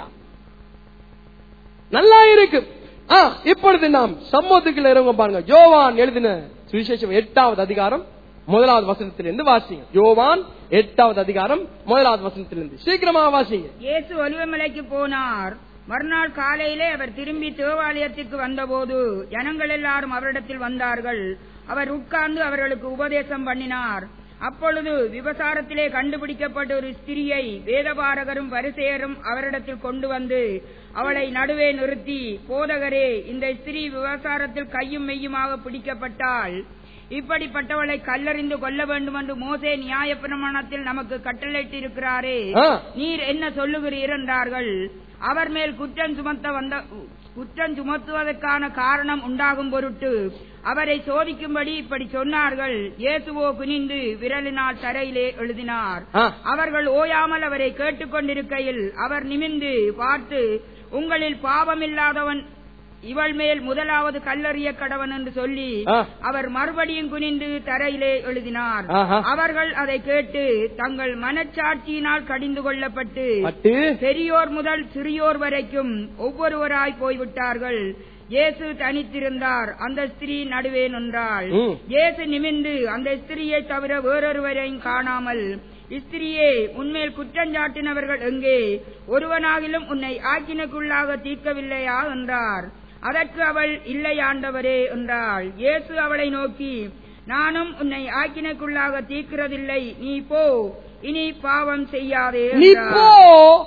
நல்லா இருக்கு ஆ, இப்பொழுது நாம் சம்மத்துக்குள்ள இறங்க பாருங்க யோவான் எழுதின சுவிசேஷம் எட்டாவது அதிகாரம் முதலாவது வசனத்திலிருந்து வாசிங்க யோவான் எட்டாவது அதிகாரம் முதலாவது வசனத்திலிருந்து சீக்கிரமா வாசிங்க இயேசு ஒலிவமலைக்கு போனார் மறுநாள் காலையிலே அவர் திரும்பி தேவாலயத்திற்கு வந்தபோது ஜனங்கள் எல்லாரும் அவரிடத்தில் வந்தார்கள் அவர் உட்கார்ந்து அவர்களுக்கு உபதேசம் பண்ணினார் அப்பொழுது விபசாரத்திலே கண்டுபிடிக்கப்பட்ட ஒரு ஸ்திரியை வேதபாரகரும் பரிசேயரும் அவரிடத்தில் கொண்டு வந்து அவளை நடுவே நிறுத்தி போதகரே இந்த ஸ்திரீ விபசாரத்தில் கையும் மெய்யுமாக பிடிக்கப்பட்டால் இப்படிப்பட்டவளை கல்லறிந்து கொல்ல வேண்டும் என்று மோசே நியாயப்பிரமாணத்தில் நமக்கு கட்டளையிட்டிருக்கிறாரே ஆ. நீர் என்ன சொல்லுகிறீர் என்றார்கள் அவர் மேல் குற்றம் சுமத்த வந்த குற்றம் சுமத்துவதற்கான காரணம் உண்டாகும் பொருட்டு அவரை சோதிக்கும்படி இப்படி சொன்னார்கள் இயேசுவோ குனிந்து விரலினால் தரையிலே எழுதினார் ஆ. அவர்கள் ஓயாமல் அவரை கேட்டுக்கொண்டிருக்கையில் அவர் நிமிர்ந்து பார்த்து உங்களில் பாவமில்லாதவன் இவள் மேல் முதலாவது கல்லறிய கடவன் என்று சொல்லி ஆ. அவர் மறுபடியும் குனிந்து தரையிலே எழுதினார் ஆஹா. அவர்கள் அதை கேட்டு தங்கள் மனச்சாட்சியினால் கடிந்து கொள்ளப்பட்டு பட்டு பெரியோர் முதல் சிறியோர் வரைக்கும் ஒவ்வொருவராய் போய்விட்டார்கள் இயேசு தனித்திருந்தார் அந்த ஸ்திரீ நடுவே நின்றாள் ம். இயேசு நிமிர்ந்து அந்த ஸ்திரீயை தவிர வேறொருவரையும் காணாமல் ஸ்திரியே உன்மேல் குற்றஞ்சாட்டினவர்கள் எங்கே ஒருவனாகிலும் உன்னை ஆக்கினுக்குள்ளாக தீர்க்கவில்லையா என்றார் அதற்கு அவள் இல்லை ஆண்டவரே என்றாள் இயேசு அவளை நோக்கி நானும் உன்னை ஆக்கினுக்குள்ளாக தீர்க்கிறதில்லை நீ போ இனி பாவம் செய்யாதே நீ என்றார். போ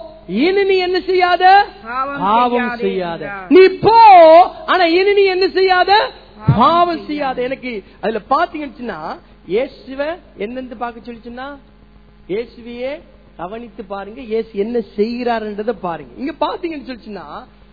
இனி நீ என்ன செய்யாத பாவம் பாவம் செய்யாதே செய்யாத என்றார். நீ போ ஆனா இனி நீ என்ன செய்யாத பாவம் செய்யாத எனக்கு அதுல பாத்தீங்கன்னா இயேசுவ என்னன்னு பார்க்க சொல்லிச்சுன்னா இயேசுவையே கவனித்து பாருங்க இயேசு என்ன செய்கிறாருன்றத பாருங்க இங்க பாத்தீங்கன்னு சொல்லிச்சுன்னா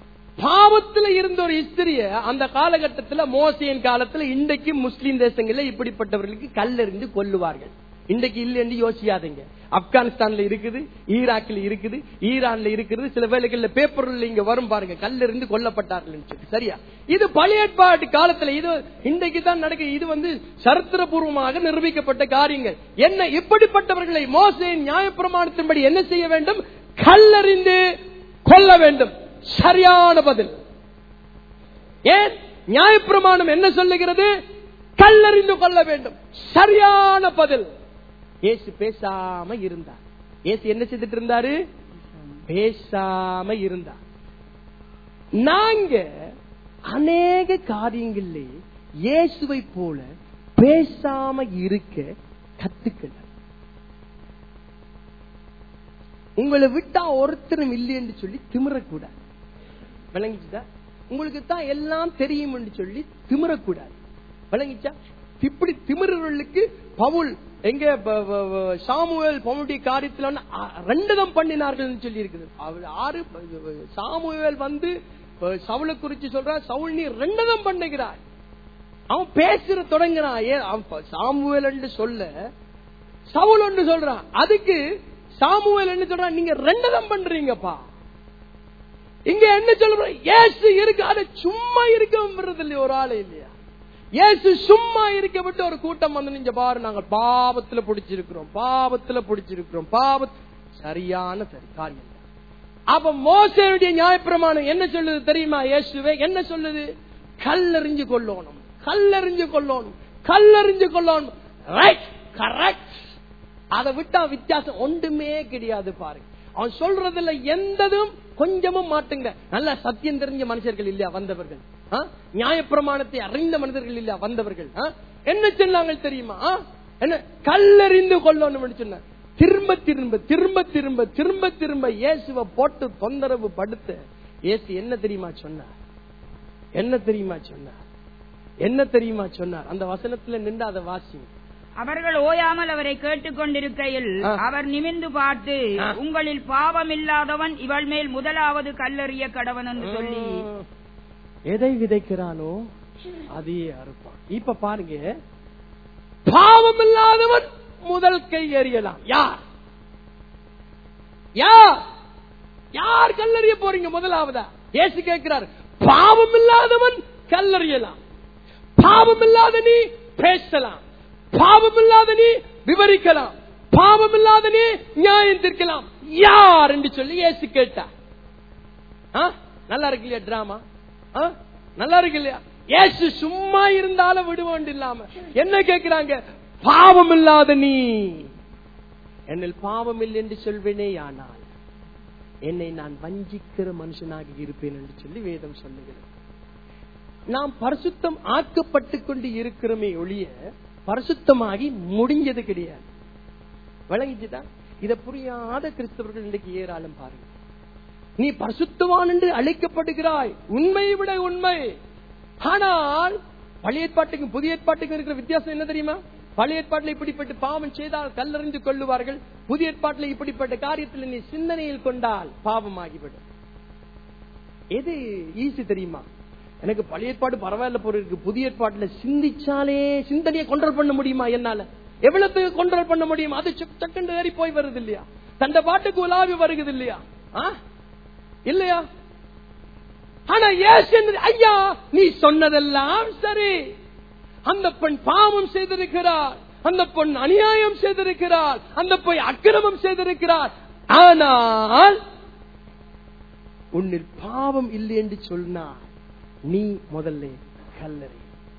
பாவத்துல இருந்த ஒரு இஸ்திரிய அந்த காலகட்டத்துல மோசையின் காலத்துல இன்றைக்கு முஸ்லிம் தேசங்கள்ல இப்படிப்பட்டவர்களுக்கு கல்லெறிந்து கொல்லுவார்கள் இன்றைக்கு இல்லைன்னு யோசியாதீங்க ஆப்கானிஸ்தான்ல இருக்குது ஈராக்ல இருக்குது ஈரான்ல இருக்குது சில வேளைகள்ல பேப்பர்ல இங்க வரும் பாருங்க கல்லெறிந்து கொல்லப்பட்டார்கள் சொல்லி சரியா இது பழைய ஏற்பாட்டு காலத்துல இது இன்றைக்கு தான் நடக்குது இது வந்து சரித்திரபூர்வமாக நிரூபிக்கப்பட்ட காரியங்கள் என்ன இப்படிப்பட்டவர்களை மோசையின் நியாயப்பிரமாணத்தின்படி என்ன செய்ய வேண்டும் கல்லறிந்து கொல்ல வேண்டும் சரியான பதில் ஏன் நியாயப்பிரமாணம் என்ன சொல்லுகிறது கல்லறிந்து கொள்ள வேண்டும் சரியான பதில் இயேசு பேசாம இருந்தார் இயேசு என்ன செய்துட்டு இருந்தாரு பேசாம இருந்தார் நாங்க அநேக காரியங்கள்ல இயேசுவை போல பேசாம இருக்க கத்துக்கல உங்களை விட்டா ஒருத்தரும் இல்லைன்னு சொல்லி திமிரக்கூடாது விளங்கிச்சுதா உங்களுக்கு தான் எல்லாம் தெரியும் என்று சொல்லி திமிரக்கூடாது விளங்கிச்சா இப்படி திமிரர்களுக்கு பவுல் எங்க ப- ப- ப- சாமுவேல் பவுனுடைய காரியத்துல வந்து அ- ரெண்டுதம் பண்ணினார்கள் சொல்லி இருக்குது அவர் ஆறு ப- சாமுவேல் வந்து ப- சவுலை குறிச்சு சொல்றார் சவுல் நீ ரெண்டுதம் பண்ணுகிறாய் அவன் பேசுற தொடங்குறான் ஏன் அவன் ப- சாமுவேல் என்று சொல்ல சவுல் என்று சொல்றான் அதுக்கு சாமுவேல் என்ன சொல்றான் நீங்க ரெண்டுதம் பண்றீங்கப்பா இங்க என்ன சொல்ற இயேசு இருக்கு அது சும்மா இருக்க விடுறது இல்லையா ஒரு ஆளு இல்லையா இயேசு சும்மா இருக்க விட்டு ஒரு கூட்டம் வந்து நீங்க பாரு நாங்க பாவத்துல பிடிச்சிருக்கிறோம் பாவத்துல பிடிச்சிருக்கிறோம் பாவத் சரியான சரி காரியம் அப்ப மோசனுடைய நியாயப்பிரமாணம் என்ன சொல்லுது தெரியுமா இயேசுவே என்ன சொல்லுது கல்லறிஞ்சு கொள்ளணும் கல்லறிஞ்சு கொள்ளணும் கல்லறிஞ்சு கொள்ளணும் ரைட் கரெக்ட் அதை விட்டா வித்தியாசம் ஒன்றுமே கிடையாது பாருங்க அவன் சொல்றதுல எந்ததும் கொஞ்சமும் மாட்டுங்க நல்ல சத்தியம் தெரிஞ்ச மனுஷர்கள் இல்லையா வந்தவர்கள் ஆ? நியாயப்பிரமாணத்தை அறிந்த மனிதர்கள் இல்லையா வந்தவர்கள் ஆ? என்ன சொன்னாங்க தெரியுமா ஆ? என்ன கல்லறிந்து கொள்ளணும் சொன்ன திரும்ப திரும்ப திரும்ப திரும்ப திரும்ப திரும்ப இயேசுவை போட்டு தொந்தரவு படுத்த இயேசு என்ன தெரியுமா சொன்னார் என்ன தெரியுமா சொன்னார் என்ன தெரியுமா சொன்னார் அந்த வசனத்துல நின்று அதை வாசி அவர்கள் ஓயாமல் அவரை கேட்டுக் கொண்டிருக்கையில் ஆ. அவர் நிமிர்ந்து பார்த்து ஆ. உங்களில் பாவம் இல்லாதவன் இவள் மேல் முதலாவது கல்லறிய கடவன் என்று சொல்லி எதை விதைக்கிறானோ அதையே அறுப்பான் இப்ப பாருங்க பாவம் இல்லாதவன் முதல் கை எறியலாம் யார் யார் யார் கல்லறிய போறீங்க முதலாவதா ஏசு கேட்கிறார் பாவம் இல்லாதவன் கல்லறியலாம் பாவம் இல்லாத நீ பேசலாம் பாவம் இல்லாத நீ விவரிக்கலாம் பாவம் இல்லாத நீ நியாயம் தீர்க்கலாம் யார் என்று சொல்லி இயேசு கேட்டார் ஆ? நல்லா இருக்கு இல்லையா டிராமா நல்லா இருக்கு இல்லையா ஏசு சும்மா இருந்தாலும் விடுவோண்டு இல்லாம என்ன கேக்குறாங்க பாவம் இல்லாத நீ என்னில் பாவம் இல்லை என்று சொல்வேனே ஆனால் என்னை நான் வஞ்சிக்கிற மனுஷனாக இருப்பேன் என்று சொல்லி வேதம் சொல்லுகிறது நாம் பரிசுத்தம் ஆக்கப்பட்டு கொண்டு இருக்கிறோமே ஒழிய பரிசுத்தமாகி முடிஞ்சது கிடையாது விளங்கிச்சுதா இத புரியாத கிறிஸ்தவர்கள் இன்றைக்கு ஏராளம் பாருங்க நீ பரிசுத்தவான் என்று அழைக்கப்படுகிறாய் உண்மையை விட உண்மை ஆனால் பழைய ஏற்பாட்டுக்கும் புதிய ஏற்பாட்டுக்கும் இருக்கிற வித்தியாசம் என்ன தெரியுமா பழைய ஏற்பாட்டில் இப்படிப்பட்ட பாவம் செய்தால் கல்லறிந்து கொள்ளுவார்கள் புதிய ஏற்பாட்டில் இப்படிப்பட்ட காரியத்தில் நீ சிந்தனையில் கொண்டால் பாவமாகிவிடும் எது ஈஸி தெரியுமா எனக்கு பழைய ஏற்பாடு பரவாயில்ல போற இருக்கு புதிய ஏற்பாட்டுல சிந்திச்சாலே சிந்தனையை கண்ட்ரோல் பண்ண முடியுமா என்னால எவ்வளவு கண்ட்ரோல் பண்ண முடியும் அது சக் சக்கண்டு ஏறி போய் வருது இல்லையா தந்த பாட்டுக்கு உலாவி வருகுது இல்லையா ஆ? இல்லையா ஆனா ஏசு என்னது, ஐயா நீ சொன்னதெல்லாம் சரி அந்த பெண் பாவம் செய்திருக்கிறார் அந்த பெண் அநியாயம் செய்திருக்கிறார் அந்த பெண் அக்கிரமம் செய்திருக்கிறார் ஆனால் உன்னில் பாவம் இல்லை என்று சொன்னார் நீ முதல்ல கல்லறி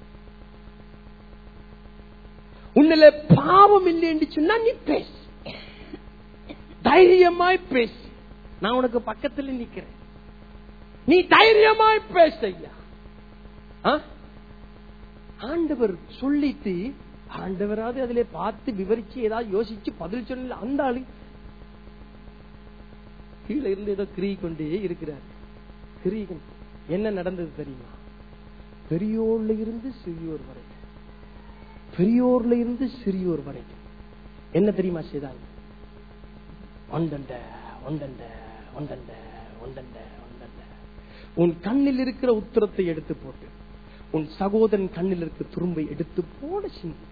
உன்னில பாவம் இல்லை என்று சொன்னா நீ பேசு தைரியமாய் பேசு நான் உனக்கு பக்கத்துல நிக்கிறேன் நீ தைரியமாய் பேச ஐயா ஆ? ஆண்டவர் சொல்லிட்டு ஆண்டவராவது அதிலே பார்த்து விவரிச்சு ஏதாவது யோசிச்சு பதில் சொன்ன அந்த ஆளு கீழே இருந்து ஏதோ கிரி கொண்டே இருக்கிறார் கிரி கொண்டு- என்ன நடந்தது தெரியுமா பெரியோர்ல இருந்து சிறியோர் வரைக்கும் பெரியோர்ல இருந்து சிறியோர் வரைக்கும் என்ன தெரியுமா செய்தாங்க ஒண்டண்ட ஒண்டண்ட ஒண்டண்ட ஒண்டண்ட ஒண்டண்ட உன் கண்ணில் இருக்கிற உத்தரத்தை எடுத்து போட்டு உன் சகோதரன் கண்ணில் இருக்கிற துரும்பை எடுத்து போட சிந்தி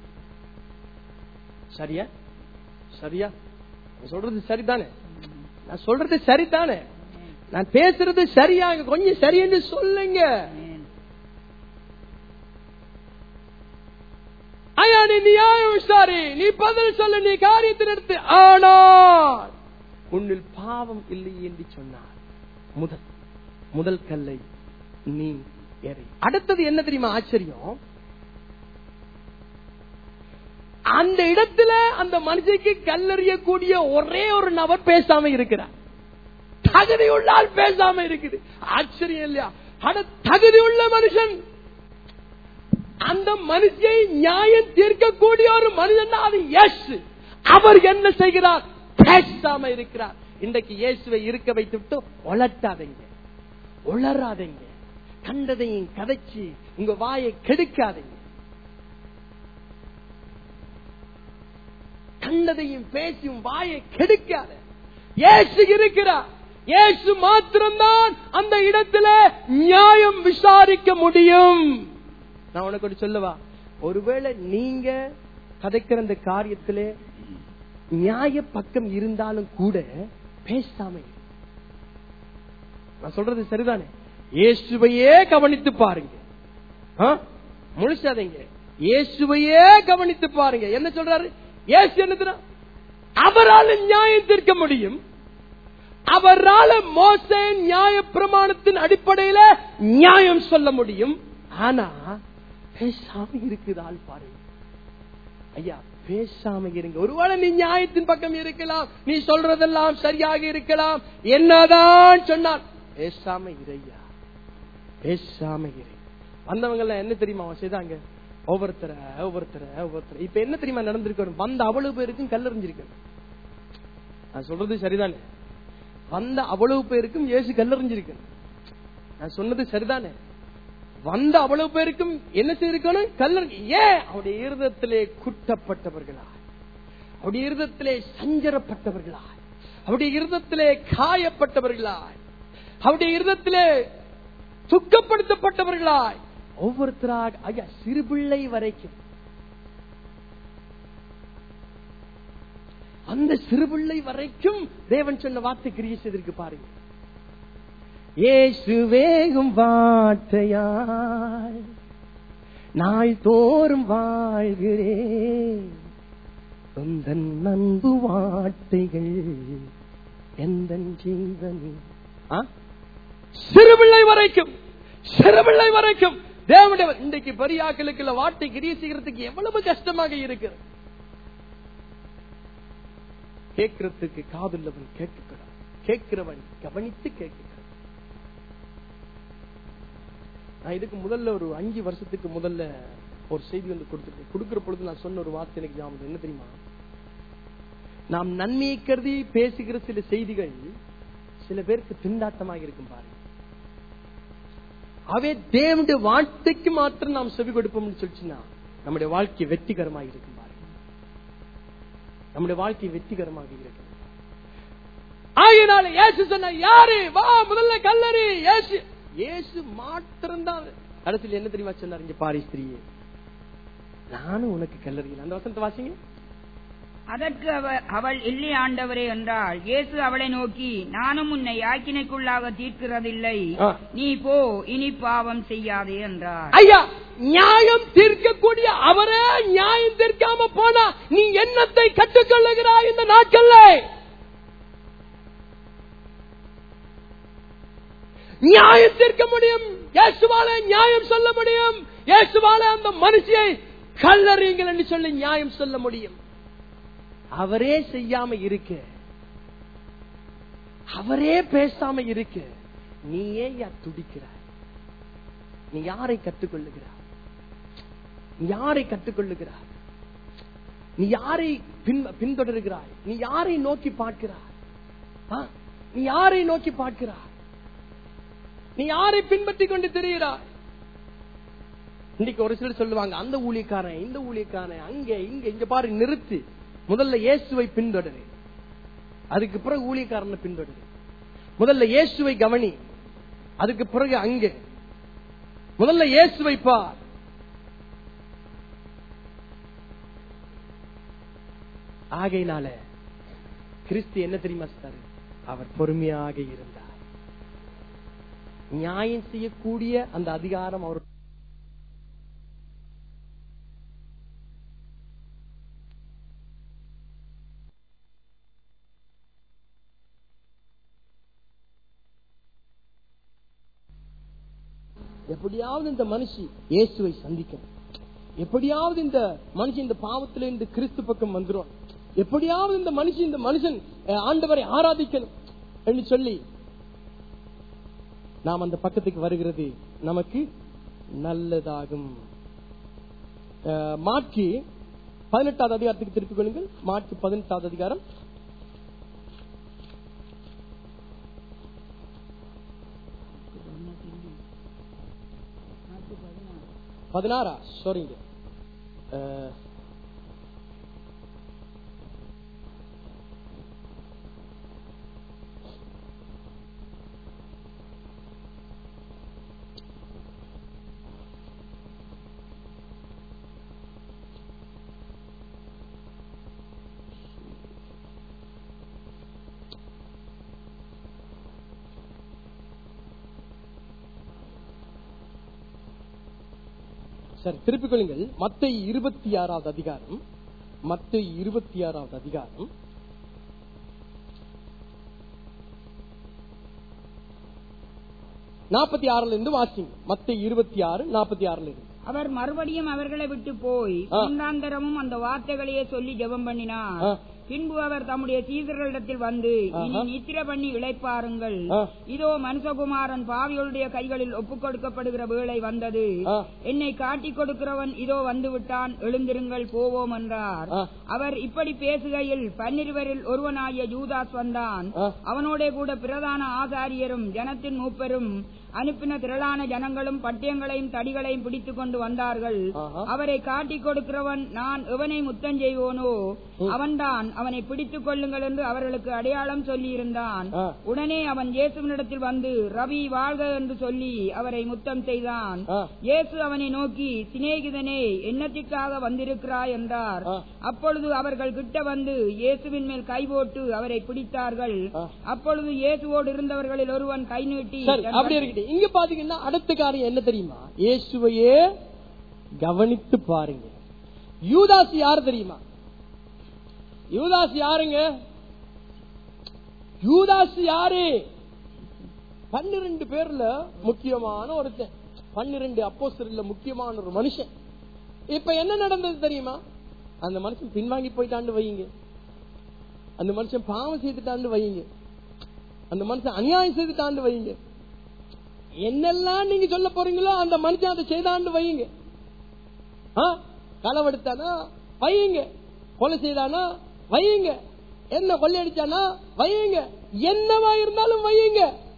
சரியா சரியா நான் சொல்றது சரிதானே நான் சொல்றது சரிதானே நான் பேசுறது சரியாக கொஞ்சம் சரி என்று சொல்லுங்க ஐயா நீ நியாயம் விசாரி நீ பதில் சொல்லு நீ காரியத்தை நிறுத்து ஆனால் உன்னில் பாவம் இல்லை என்று சொன்னார் முதல் முதல் கல்லை நீ எறி அடுத்தது என்ன தெரியுமா ஆச்சரியம் அந்த இடத்துல அந்த மனுஷனுக்கு கல்லறியக்கூடிய ஒரே ஒரு நபர் பேசாம இருக்கிறார் தகுதி உள்ளால் பேசாம இருக்குது ஆச்சரியம் இல்லையா ஆனா தகுதி உள்ள மனுஷன் அந்த மனுஷனை நியாயம் தீர்க்கக்கூடிய ஒரு மனிதன் அது எஸ் அவர் என்ன செய்கிறார் பேசாம இருக்கிறார் இன்றைக்கு இயேசுவை இருக்க வைத்துவிட்டு ஒளட்டாதீங்க உளராதீங்க கண்டதையும் கதைச்சு உங்க வாயை கெடுக்காதீங்க கண்டதையும் பேசியும் வாயை கெடுக்காத இயேசு இருக்கிறார் இயேசு மாத்திரம்தான் அந்த இடத்துல நியாயம் விசாரிக்க முடியும் நான் உனக்கு ஒன்று சொல்லவா ஒருவேளை நீங்க கதைக்கிற அந்த காரியத்திலே நியாய பக்கம் இருந்தாலும் கூட பேசாம இரு. நான் சொல்றது சரிதானே இயேசுவையே கவனித்து பாருங்க ஆ? முழிச்சாதீங்க இயேசுவையே கவனித்து பாருங்க என்ன சொல்றாரு இயேசு என்னதுன்னா அவரால் நியாயம் தீர்க்க முடியும் அவரால மோச நியாய பிரமாணத்தின் அடிப்படையில நியாயம் சொல்ல முடியும் ஆனா பேசாம இருக்குதால் பாருங்க ஐயா பேசாம இருங்க ஒருவேளை நீ நியாயத்தின் பக்கம் இருக்கலாம் நீ சொல்றதெல்லாம் சரியாக இருக்கலாம் என்னதான் சொன்னான் பேசாம இறையா பேசாம இரு வந்தவங்க எல்லாம் என்ன தெரியுமா அவன் செய்தாங்க ஒவ்வொருத்தர ஒவ்வொருத்தர ஒவ்வொருத்தர இப்ப என்ன தெரியுமா நடந்திருக்கு வந்த அவ்வளவு பேருக்கும் கல்லறிஞ்சிருக்கு நான் சொல்றது சரிதானே வந்த அவ்வளவு பேருக்கும் இயேசு கல்லறிஞ்சிருக்கு நான் சொன்னது சரிதானே வந்த அவ்வளவு பேருக்கும் என்ன செய்திருக்கணும் கல்லறி ஏன் அவருடைய இருதத்திலே குட்டப்பட்டவர்களா அவருடைய இருதத்திலே சஞ்சரப்பட்டவர்களா அவருடைய இருதத்திலே காயப்பட்டவர்களாய் அவருடைய இருதத்திலே துக்கப்படுத்தப்பட்டவர்களாய் ஒவ்வொருத்தராக ஐயா சிறுபிள்ளை வரைக்கும் அந்த சிறுபிள்ளை வரைக்கும் தேவன் சொன்ன வார்த்தை கிரியை செய்திருக்கு பாருங்க இயேசு வேகும் வார்த்தையாய் நாள் தோறும் வாழ்கிறேன் உந்தன் அன்பு வார்த்தைகள் எந்த ஜீவனி ஆ? சிறுபிள்ளை வரைக்கும் சிறுபிள்ளை வரைக்கும் தேவனுடைய இன்றைக்கு பெரியாக்களுக்கு வார்த்தை கிரிய செய்யறதுக்கு எவ்வளவு கஷ்டமாக இருக்கிறது கேட்கறதுக்கு காதுள்ளவன் கேட்கக்கூடாது கேட்கிறவன் கவனித்து கேட்கிறான் நான் இதுக்கு முதல்ல ஒரு அஞ்சு வருஷத்துக்கு முதல்ல ஒரு செய்தி வந்து கொடுத்துருக்கேன் கொடுக்கிற பொழுது நான் சொன்ன ஒரு வார்த்தை எனக்கு ஞாபகம் என்ன தெரியுமா நாம் நன்மையை கருதி பேசுகிற சில செய்திகள் சில பேருக்கு திண்டாட்டமாக இருக்கும் பாருங்க அவே தேவனுடைய வார்த்தைக்கு மாத்திரம் நாம் செவி கொடுப்போம்னு சொல்லிச்சுன்னா நம்முடைய வாழ்க்கை வெற்றிகரமாக இருக்கும் பாருங்க நம்முடைய வாழ்க்கை வெற்றிகரமாக இருக்கும் ஆகினால இயேசு சொன்ன யாரு வா முதல்ல கல்லறி இயேசு இயேசு மாத்திரம்தான் கடைசியில் என்ன தெரியுமா சொன்னார் இங்க பாரி ஸ்திரியே நானும் உனக்கு கல்லறியல அந்த வசனத்தை வாசிங்க அதற்கு அவ- அவள் இல்லை ஆண்டவரே என்றாள் இயேசு அவளை நோக்கி நானும் உன்னை யாக்கினைக்குள்ளாக தீர்க்கிறதில்லை ஆ. நீ போ இனி பாவம் செய்யாதே என்றார் ஐயா நியாயம் தீர்க்கக்கூடிய அவரே நியாயம் தீர்க்காம போனா நீ என்னத்தை கற்றுக்கொள்ளுகிறாய் இந்த நாட்கள்ல நியாயம் தீர்க்க முடியும் இயேசுவால நியாயம் சொல்ல முடியும் இயேசுவால அந்த மனுஷியை கல்லறியுங்கள் என்று சொல்லி நியாயம் சொல்ல முடியும் அவரே செய்யாம இருக்க அவரே பேசாம இருக்க நீயே யா துடிக்கிறாய் நீ யாரை கற்றுக்கொள்ளுகிறாய் நீ யாரை கற்றுக்கொள்ளுகிறாய் நீ யாரை பின் பின்தொடர்கிறாய் நீ யாரை நோக்கி பார்க்கிறாய் ஆ? நீ யாரை நோக்கி பார்க்கிறாய் நீ யாரை பின்பற்றி கொண்டு திரிகிறாய் இன்னைக்கு ஒரு சிலர் சொல்லுவாங்க அந்த ஊழியக்காரன் இந்த ஊழியக்காரன் அங்க இங்க இங்க பாரு நிறுத்து முதல்ல இயேசுவை பின்தொடரு அதுக்கு பிறகு ஊழியக்காரனை பின்தொடரு முதல்ல இயேசுவை கவனி அதுக்கு பிறகு அங்கே முதல்ல இயேசுவை பார் ஆகையினால கிறிஸ்து என்ன தெரியுமா சார் அவர் பொறுமையாக இருந்தார் நியாயம் செய்யக்கூடிய அந்த அதிகாரம் அவர் எப்படியாவது இந்த மனுஷி இயேசுவை சந்திக்கணும் எப்படியாவது இந்த மனுஷன் இந்த பாவத்தில இந்த கிறிஸ்து பக்கம் வந்துரும் எப்படியாவது இந்த மனுஷன் இந்த மனுஷன் அஹ், ஆண்டவரை ஆராதிக்கணும் என்று சொல்லி நாம் அந்த பக்கத்துக்கு வருகிறது நமக்கு நல்லதாகும் அஹ், மாற்கு பதினெட்டாவது அதிகாரத்துக்கு திருப்பிக் கொள்ளுங்கள் மாற்கு பதினெட்டாவது அதிகாரம் பதினாறா சாரிங்க அஹ், சரி திருப்பிக் கொள்ளுங்கள் மத்தை இருபத்தி ஆறாவது அதிகாரம் மத்தை இருபத்தி ஆறாவது அதிகாரம் நாற்பத்தி ஆறுல இருந்து வாசிங்க மத்தை இருபத்தி ஆறு நாற்பத்தி ஆறுல இருந்து அவர் மறுபடியும் அவர்களை விட்டு போய் ஆ. முந்தாந்தரமும் அந்த வார்த்தைகளையே சொல்லி ஜெபம் பண்ணினார் ஆ. பின்பு அவர் தம்முடைய சீசர்களிடத்தில் வந்து இனி ஆஹா. நித்திர பண்ணி இளைப்பாருங்கள் ஆ. இதோ மனுஷகுமாரன் பாவிகளுடைய கைகளில் ஒப்புக் கொடுக்கப்படுகிற வேளை வந்தது ஆ. என்னை காட்டிக் கொடுக்கிறவன் இதோ வந்து விட்டான் எழுந்திருங்கள் போவோம் என்றார் ஆ. அவர் இப்படி பேசுகையில் பன்னிருவரில் ஒருவனாகிய ஜூதாஸ் வந்தான் ஆ. அவனோடே கூட பிரதான ஆசாரியரும் ஜனத்தின் மூப்பரும் அனுப்பின திரளான ஜனங்களும் பட்டியங்களையும் தடிகளையும் பிடித்துக் கொண்டு வந்தார்கள் ஆஹா. அவரை காட்டிக் கொடுக்கிறவன் நான் எவனை முத்தம் செய்வோனோ அவன்தான் அவனை பிடித்துக் கொள்ளுங்கள் என்று அவர்களுக்கு அடையாளம் சொல்லியிருந்தான் ஆ. உடனே அவன் இயேசுவினிடத்தில் வந்து ரவி வாழ்க என்று சொல்லி அவரை முத்தம் செய்தான் ஆ. இயேசு அவனை நோக்கி சிநேகிதனே என்னத்திற்காக வந்திருக்கிறாய் என்றார் ஆ. அப்பொழுது அவர்கள் கிட்ட வந்து இயேசுவின் மேல் கை போட்டு அவரை பிடித்தார்கள் ஆ. அப்பொழுது இயேசுவோடு இருந்தவர்களில் ஒருவன் கை நீட்டி சரி தன் அப்படி இருக்கட்டும் இங்க பாத்தீங்கன்னா அடுத்த காரியம் என்ன தெரியுமா இயேசுவையே கவனித்து பாருங்க யூதாஸ் யாரு தெரியுமா யூதாஸ் யாருங்க யூதாஸ் யாரு பன்னிரண்டு பேர்ல முக்கியமான ஒருத்தன் பன்னிரண்டு அப்போஸ்தலர்ல முக்கியமான ஒரு மனுஷன் இப்ப என்ன நடந்தது தெரியுமா அந்த மனுஷன் பின்வாங்கி போயிட்டாண்டு வையுங்க அந்த மனுஷன் பாவம் செய்துட்டாண்டு வையுங்க அந்த மனுஷன் அநியாயம் செய்துட்டாண்டு வையுங்க என்னெல்லாம் நீங்க சொல்ல போறீங்களோ அந்த மனுஷன் அதை செய்தாண்டு வையுங்க ஆ? களவெடுத்தானா வையுங்க கொலை செய்தானா வையுங்க என்ன கொள்ளையடிச்சானா வையுங்க என்னவா இருந்தாலும் வையுங்க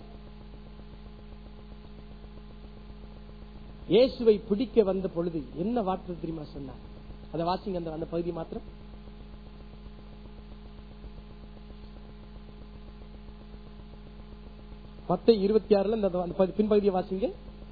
இயேசுவை பிடிக்க வந்த பொழுது என்ன வார்த்தை தெரியுமா சொன்னார் அதை வாசிங்க அந்த அந்த பகுதி மாத்திரம் மத்த இருபத்தி ஆறுல இந்த அந்த பகுதி- பின்பகுதியை வாசிங்க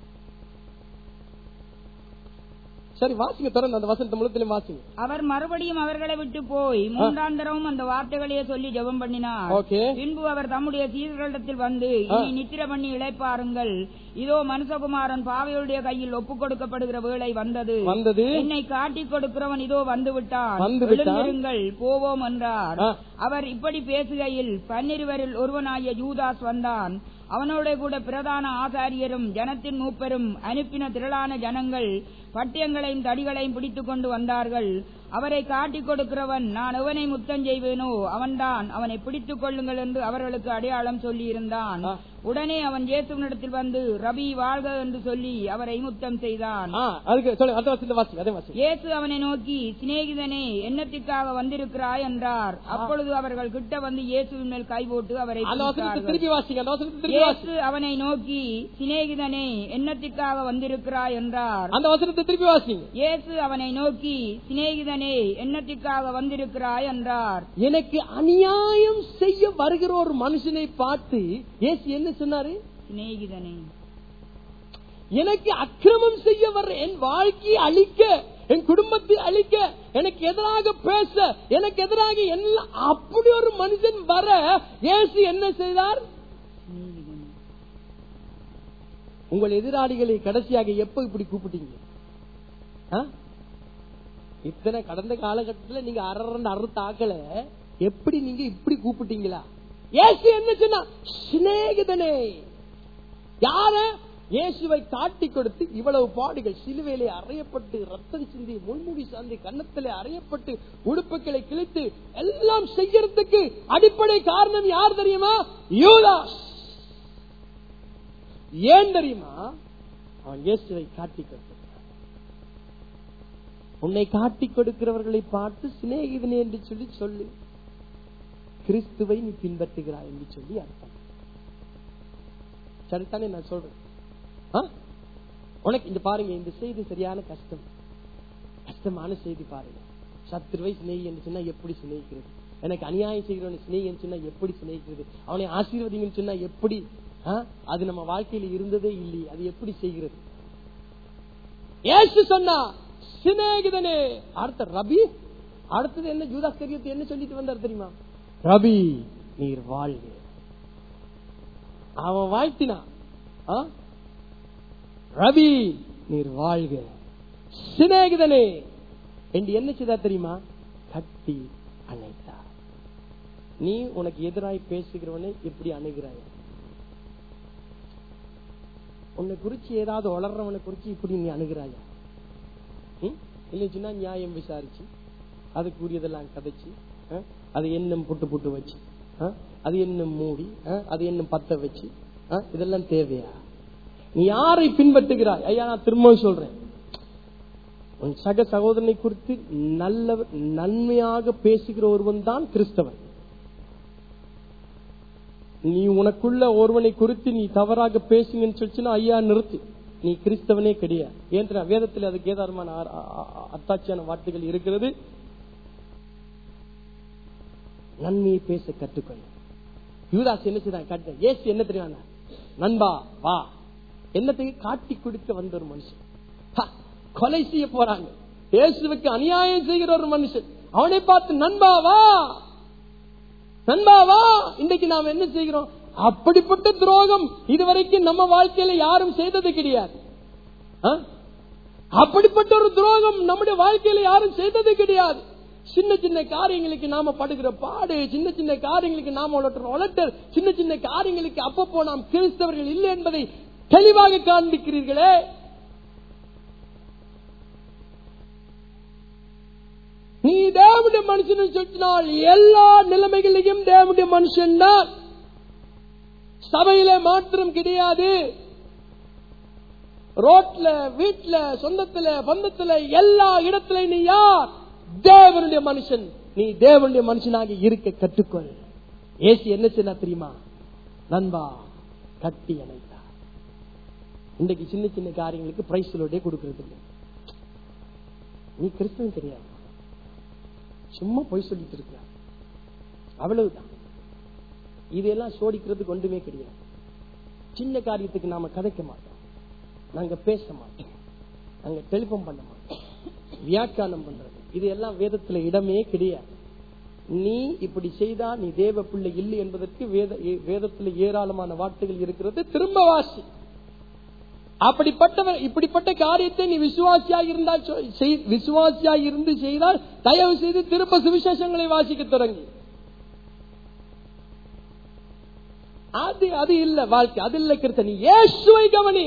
சரி வாசிங்க தொடர்ந்து அந்த வசனத்தை முழுத்திலும் வாசிங்க அவர் மறுபடியும் அவர்களை விட்டு போய் மூன்றாம் தரவும் அந்த வார்த்தைகளையே சொல்லி ஜெபம் பண்ணினார் ஓகே பின்பு அவர் தம்முடைய சீடர்களிடத்தில் வந்து இனி நித்திர பண்ணி இளைப்பாருங்கள் இதோ மனுஷகுமாரன் பாவையுடைய கையில் ஒப்புக் கொடுக்கப்படுகிற வேளை வந்தது வந்தது என்னை காட்டிக் கொடுக்கிறவன் இதோ வந்து விட்டான் வந்து விட்டான். எழுந்திருங்கள் போவோம் என்றார் ஆ. அவர் இப்படி பேசுகையில் பன்னிருவரில் ஒருவனாகிய யூதாஸ் வந்தான் அவனோட கூட பிரதான ஆசாரியரும் ஜனத்தின் மூப்பரும் அனுப்பின திரளான ஜனங்கள் பட்டியங்களையும் தடிகளையும் பிடித்துக் கொண்டு வந்தார்கள் அவரை காட்டிக் கொடுக்கிறவன் நான் எவனை முத்தம் செய்வேனோ அவன்தான் அவனை பிடித்துக் கொள்ளுங்கள் என்று அவர்களுக்கு அடையாளம் சொல்லியிருந்தான் ஆ. உடனே அவன் இயேசுவினிடத்தில் வந்து ரபி வாழ்க என்று சொல்லி அவரை முத்தம் செய்தான் ஆ, அதுக்கு சொல்லு அந்த வசனத்தை வாசிங்க அதே வாசிங்க இயேசு அவனை நோக்கி சிநேகிதனே என்னத்திற்காக வந்திருக்கிறாய் என்றார் அப்பொழுது அவர்கள் கிட்ட வந்து இயேசுவின் மேல் கை போட்டு அவரை அந்த வசனத்தை பிடித்தார்கள். திருப்பி வாசிங்க அந்த வசனத்தை திருப்பி வாசிங்க இயேசு அவனை நோக்கி சிநேகிதனே என்னத்திற்காக வந்திருக்கிறாய் என்றார் அந்த வசனத்தை திருப்பி வாசிங்க இயேசு அவனை நோக்கி சிநேகிதனே என்னத்திற்காக வந்திருக்கிறாய் என்றார் எனக்கு அநியாயம் செய்ய வருகிற ஒரு மனுஷனை பார்த்து இயேசு என்ன சொன்னாரு சிநேகிதனே எனக்கு அக்கிரமம் செய்ய வர்ற என் வாழ்க்கையை அழிக்க என் குடும்பத்தை அழிக்க எனக்கு எதிராக பேச எனக்கு எதிராக எல்லாம் அப்படி ஒரு மனுஷன் வர இயேசு என்ன செய்தார் சிநேகிதனே உங்கள் எதிராளிகளை கடைசியாக எப்ப இப்படி கூப்பிட்டீங்க ஆ? இத்தனை கடந்த காலகட்டத்துல நீங்க அரண்டு அறுத்த ஆக்கல எப்படி நீங்க இப்படி கூப்பிட்டீங்களா இயேசு என்ன சொன்னா சிநேகிதனே யார இயேசுவை காட்டி கொடுத்து இவ்வளவு பாடுகள் சிலுவையிலே அறையப்பட்டு ரத்தம் சிந்தி முன்முடி சாந்தி கன்னத்திலே அறையப்பட்டு உடுப்புகளை கிழித்து எல்லாம் செய்யறதுக்கு அடிப்படை காரணம் யார் தெரியுமா யூதாஸ் ஏன் தெரியுமா அவன் இயேசுவை காட்டி கொடுத்தான் உன்னை காட்டி கொடுக்கிறவர்களை பார்த்து சிநேகிதனே என்று சொல்லி சொல்லு கிறிஸ்துவை நீ பின்பற்றுகிறாய் என்று சொல்லி அர்த்தம் சரித்தானே நான் சொல்றேன் ஆ? உனக்கு இந்த பாருங்க இந்த செய்தி சரியான கஷ்டம் கஷ்டமான செய்தி பாருங்க சத்துருவை சிநேகி என்று சொன்னா எப்படி சிநேகிக்கிறது எனக்கு அநியாயம் செய்கிறவனை சிநேகின்னு சொன்னா எப்படி சிநேகிக்கிறது அவனை ஆசீர்வதிங்கன்னு சொன்னா எப்படி ஆ? அது நம்ம வாழ்க்கையில இருந்ததே இல்லையே அது எப்படி செய்கிறது ஏசு சொன்னா சிநேகிதனே அடுத்த ரபி அடுத்தது என்ன ஜூதாஸ் கரியத்தை என்ன சொல்லிட்டு வந்தார் தெரியுமா ரபி நீர் வாழ்க அவன் வாழ்த்தினான் ஆ? ரபி நீர் வாழ்க சிநேகிதனே என்று என்ன செய்தா தெரியுமா கட்டி அணைத்தார் நீ உனக்கு எதிராய் பேசுகிறவனை இப்படி அணுகிறாய் உன்னை குறிச்சு ஏதாவது வளர்றவனை குறிச்சு இப்படி நீ அணுகிறாயா ம்? இல்லைச்சுன்னா நியாயம் விசாரிச்சு அதுக்குரியதெல்லாம் கதைச்சு ஆ? அது என்னும் புட்டு புட்டு வச்சு ஆ? அது என்னும் மூடி ஆ? அது என்னும் பத்த வச்சு ஆ? இதெல்லாம் தேவையா நீ யாரை பின்பற்றுகிறாய் ஐயா நான் திரும்பவும் சொல்றேன் உன் சக சகோதரனை குறித்து நல்ல நன்மையாக பேசுகிற ஒருவன் தான் கிறிஸ்தவன் நீ உனக்குள்ள ஒருவனை குறித்து நீ தவறாக பேசுங்கன்னு சொல்லிச்சுன்னா ஐயா நிறுத்து நீ கிறிஸ்தவனே கிடையாது ஏன்ற வேதத்தில் அதுக்கு ஏதாரமான ஆ- ஆ- ஆ- அத்தாட்சியான வார்த்தைகள் இருக்கிறது நன்மையை பேச கற்றுக்கொள் யூதாஸ் என்ன செய்தான் காட்ட ஏசு என்ன தெரியும் நண்பா வா என்னத்தையும் காட்டி கொடுக்க வந்த ஒரு மனுஷன் ஹா, கொலை செய்ய போறாங்க இயேசுவுக்கு அநியாயம் செய்கிற ஒரு மனுஷன் அவனை பார்த்து நண்பா வா நண்பா வா இன்னைக்கு நாம் என்ன செய்கிறோம் அப்படிப்பட்ட துரோகம் இதுவரைக்கும் நம்ம வாழ்க்கையில யாரும் செய்தது கிடையாது ஆ? அப்படிப்பட்ட ஒரு துரோகம் நம்முடைய வாழ்க்கையில யாரும் செய்தது கிடையாது சின்ன சின்ன காரியங்களுக்கு நாம படுகிற பாடு சின்ன சின்ன காரியங்களுக்கு நாம உலட்டுற உலட்டல் சின்ன சின்ன காரியங்களுக்கு அப்பப்போ நாம் கிறிஸ்தவர்கள் இல்லை என்பதை தெளிவாக காண்பிக்கிறீர்களே நீ தேவனுடைய மனுஷன் சொன்னால் எல்லா நிலைமைகளையும் தேவனுடைய மனுஷன் தான் சபையில மாற்றம் கிடையாது ரோட்ல வீட்டுல சொந்தத்துல பந்தத்துல எல்லா இடத்துல நீ யார் தேவனுடைய மனுஷன் நீ தேவனுடைய மனுஷனாக இருக்க கற்றுக்கொள் ஏசி என்ன செய்ய தெரியுமா நண்பா கட்டி அணைத்தார் இன்றைக்கு சின்ன சின்ன காரியங்களுக்கு பிரைஸ்லோடே கொடுக்கறது இல்லை நீ கிறிஸ்தவன் தெரியாது சும்மா பொய் சொல்லிட்டு இருக்க அவ்வளவுதான் இதெல்லாம் சோடிக்கிறதுக்கு ஒன்றுமே கிடையாது சின்ன காரியத்துக்கு நாம கதைக்க மாட்டோம் நாங்க பேச மாட்டோம் நாங்க டெலிபோன் பண்ண மாட்டோம் வியாக்கியானம் பண்றது இது எல்லாம் வேதத்துல இடமே கிடையாது நீ இப்படி செய்தா நீ தேவ பிள்ளை இல்லை என்பதற்கு வேத ஏ- வேதத்துல ஏராளமான வார்த்தைகள் இருக்கிறது திரும்ப வாசி அப்படிப்பட்டவர் இப்படிப்பட்ட காரியத்தை நீ விசுவாசியாக இருந்தால் சொ- செய்- விசுவாசியாக இருந்து செய்தால் தயவு செய்து திரும்ப சுவிசேஷங்களை வாசிக்க தொடங்கி அது அது இல்ல வாழ்க்கை அது இல்ல கிருத்த நீ இயேசுவை கவனி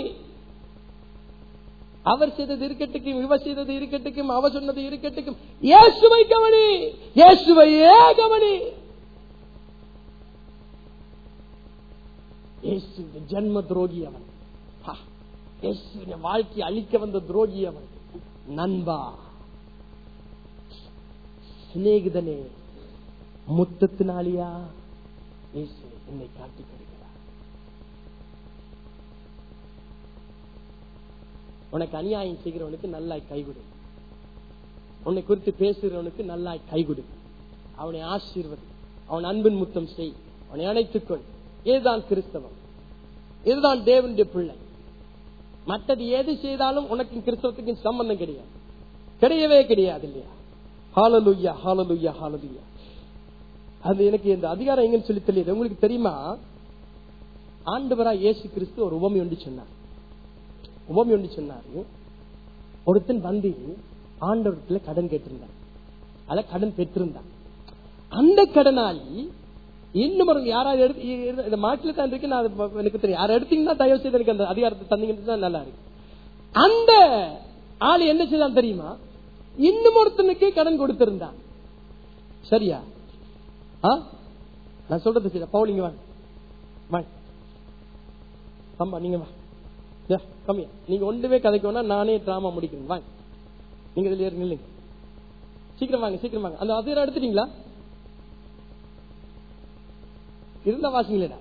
அவர் செய்தது இருக்கட்டுக்கும் இவர் செய்தது இருக்கட்டுக்கும் அவர் சொன்னது இருக்கட்டுக்கும் இயேசுவை கவனி இயேசுவையே கவனி இயேசுவின் ஜன்ம துரோகி அவன் ஹா, இயேசுவின் வாழ்க்கை அழிக்க வந்த துரோகி அவன் நண்பா சிநேகிதனே முத்தத்தினாலியா இயேசு என்னை காட்டிக் கொடுக்கிறார் உனக்கு அநியாயம் செய்கிறவனுக்கு நல்லாய் கைவிடு உன்னை குறித்து பேசுகிறவனுக்கு நல்லாய் கைவிடு அவனை ஆசீர்வதி அவன் அன்பின் முத்தம் செய் அவனை அணைத்துக்கொள் இதுதான் கிறிஸ்தவம் இதுதான் தேவனுடைய பிள்ளை மற்றது எது செய்தாலும் உனக்கு கிறிஸ்தவத்துக்கு சம்பந்தம் கிடையாது கிடையவே கிடையாது இல்லையா ஹாலலுய்யா ஹாலலுய்யா ஹாலலுய்யா அது எனக்கு இந்த அதிகாரம் எங்கன்னு சொல்லி தெரியுது உங்களுக்கு தெரியுமா ஆண்டவரா இயேசு கிறிஸ்து ஒரு உபமை ஒன்று சொன்னார் உபமை ஒன்று சொன்னாரு ஒருத்தன் வந்து ஆண்டவரத்துல கடன் கேட்டிருந்தான் அத கடன் பெற்றிருந்தான் அந்த கடனாளி இன்னும் ஒரு யாராவது எடுத்து இ- இந்த மாட்டில தான் இருக்கு நான் அது எனக்கு தெரியும் யாரை எடுத்தீங்கன்னா தயவு செய்து எனக்கு அந்த அதிகாரத்தை தந்தீங்கன்னா தான் நல்லா இருக்கு அந்த ஆள் என்ன செய்தான் தெரியுமா இன்னும் ஒருத்தனுக்கு கடன் கொடுத்திருந்தான் சரியா ஆ? நான் சொல்றது சரி பவுலிங்க வாங்க வாங்க ஆமா நீங்க வா யா, come here. நீங்க ஒன்றுமே கதைக்கணும்னா நானே டிராமா முடிக்கிறேன் வாங்க நீங்க இதுல ஏறி நில்லுங்க சீக்கிரம் வாங்க சீக்கிரம் வாங்க அந்த அதிகாரம் எடுத்துட்டீங்களா இருந்தா வாசிங்களா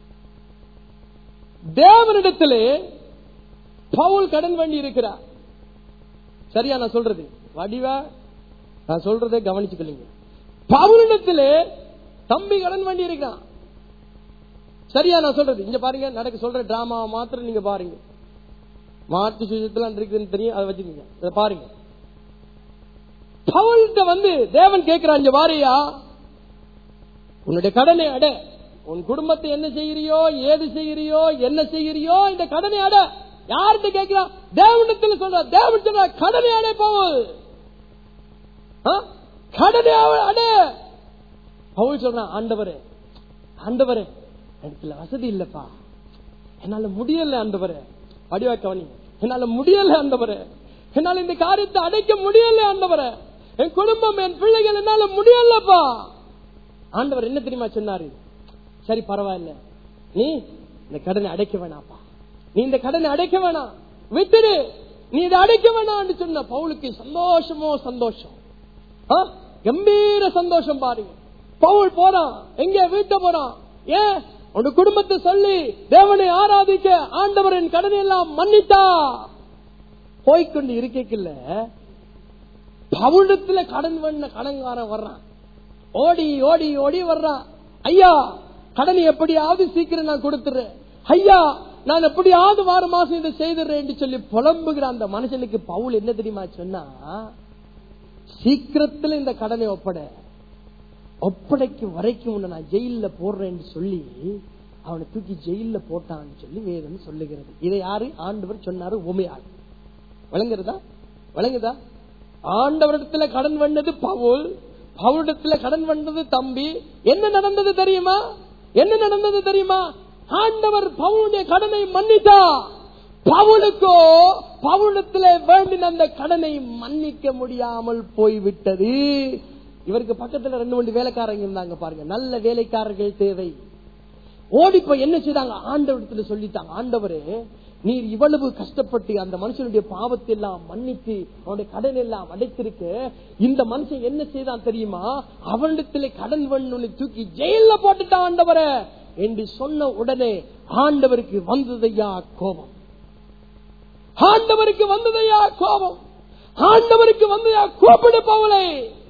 தேவனிடத்திலே பவுல் கடன் வேண்டி இருக்கிறார் சரியா நான் சொல்றது வடிவா நான் சொல்றதை கவனிச்சுக்கொள்ளுங்க பவுலிடத்திலே தம்பி கடன் வேண்டி இருக்கான் சரியா நான் சொல்றது இங்க பாருங்க நடக்க சொல்ற டிராமா மாத்திரம் நீங்க பாருங்க மாட்டு சுயத்துல இருக்குதுன்னு தெரியும் அதை வச்சுக்கோங்க இதை பாருங்க பவுல்கிட்ட வந்து தேவன் கேட்கிறான் இங்க வாரியா உன்னுடைய கடனை அட உன் குடும்பத்தை என்ன செய்கிறியோ ஏது செய்கிறியோ என்ன செய்கிறியோ இந்த கடனை அட யார்கிட்ட கேட்கிறான் தேவனத்தில் சொல்ற தேவன் சொல்ற கடனை அடை பவுல் ஆ? கடனை அவ- அடை பவுல் சொல்றான் ஆண்டவரே ஆண்டவரே எனக்கு வசதி இல்லப்பா என்னால முடியல ஆண்டவரே வடிவா கவனிங்க என்னால முடியல ஆண்டவரே என்னால இந்த காரியத்தை அடைக்க முடியல ஆண்டவரே என் குடும்பம் என் பிள்ளைகள் என்னால முடியலப்பா ஆண்டவர் என்ன தெரியுமா சொன்னாரு சரி பரவாயில்ல நீ இந்த கடனை அடைக்க வேணாப்பா நீ இந்த கடனை அடைக்க வேணாம் விட்டுடு நீ இதை அடைக்க வேணாம்னு சொன்ன பவுலுக்கு சந்தோஷமோ சந்தோஷம் ஆ? கம்பீர சந்தோஷம் பாருங்க பவுல் போறான் எங்க வீட்டை போறான் ஏன் உன் குடும்பத்தை சொல்லி தேவனை ஆராதிக்க ஆண்டவரின் கடனை எல்லாம் மன்னித்தா போய்கொண்டு இருக்கைக்குள்ள பவுடத்துல கடன் பண்ண கடன்காரன் வர்றான் ஓடி ஓடி ஓடி வர்றான் ஐயா கடன் எப்படியாவது சீக்கிரம் நான் கொடுத்துறேன் ஐயா நான் எப்படியாவது வார மாசம் இதை செய்துறேன் சொல்லி புலம்புகிற அந்த மனுஷனுக்கு பவுல் என்ன தெரியுமா சொன்னா சீக்கிரத்துல இந்த கடனை ஒப்பட ஒப்படைக்கும் வரைக்கும் உன்னை நான் ஜெயில போடுறேன்னு சொல்லி அவனை தூக்கி ஜெயில போட்டான்னு சொல்லி வேதம் சொல்லுகிறது இதை யாரு ஆண்டவர் சொன்னாரு உமையாள் விளங்குறதா விளங்குதா ஆண்டவரிடத்துல கடன் வந்தது பவுல் பவுலிடத்துல கடன் வந்தது தம்பி என்ன நடந்தது தெரியுமா என்ன நடந்தது தெரியுமா ஆண்டவர் பவுலுடைய கடனை மன்னித்தா பவுலுக்கோ பவுலத்துல வேண்டின அந்த கடனை மன்னிக்க முடியாமல் போய்விட்டது இவருக்கு பக்கத்துல ரெண்டு மூணு வேலைக்காரங்க இருந்தாங்க பாருங்க நல்ல வேலைக்காரர்கள் தேவை ஓடி போய் என்ன செய்தாங்க ஆண்டவரிடத்துல சொல்லிட்டாங்க ஆண்டவரே நீர் இவ்வளவு கஷ்டப்பட்டு அந்த மனுஷனுடைய பாவத்தை எல்லாம் மன்னித்து அவனுடைய கடன் எல்லாம் அடைத்திருக்க இந்த மனுஷன் என்ன செய்தான் தெரியுமா அவனிடத்துல கடன் பண்ணு தூக்கி ஜெயில போட்டுட்டான் ஆண்டவரை என்று சொன்ன உடனே ஆண்டவருக்கு வந்ததையா கோபம் ஆண்டவருக்கு வந்ததையா கோபம் ஆண்டவருக்கு வந்ததையா கூப்பிடு பவுலை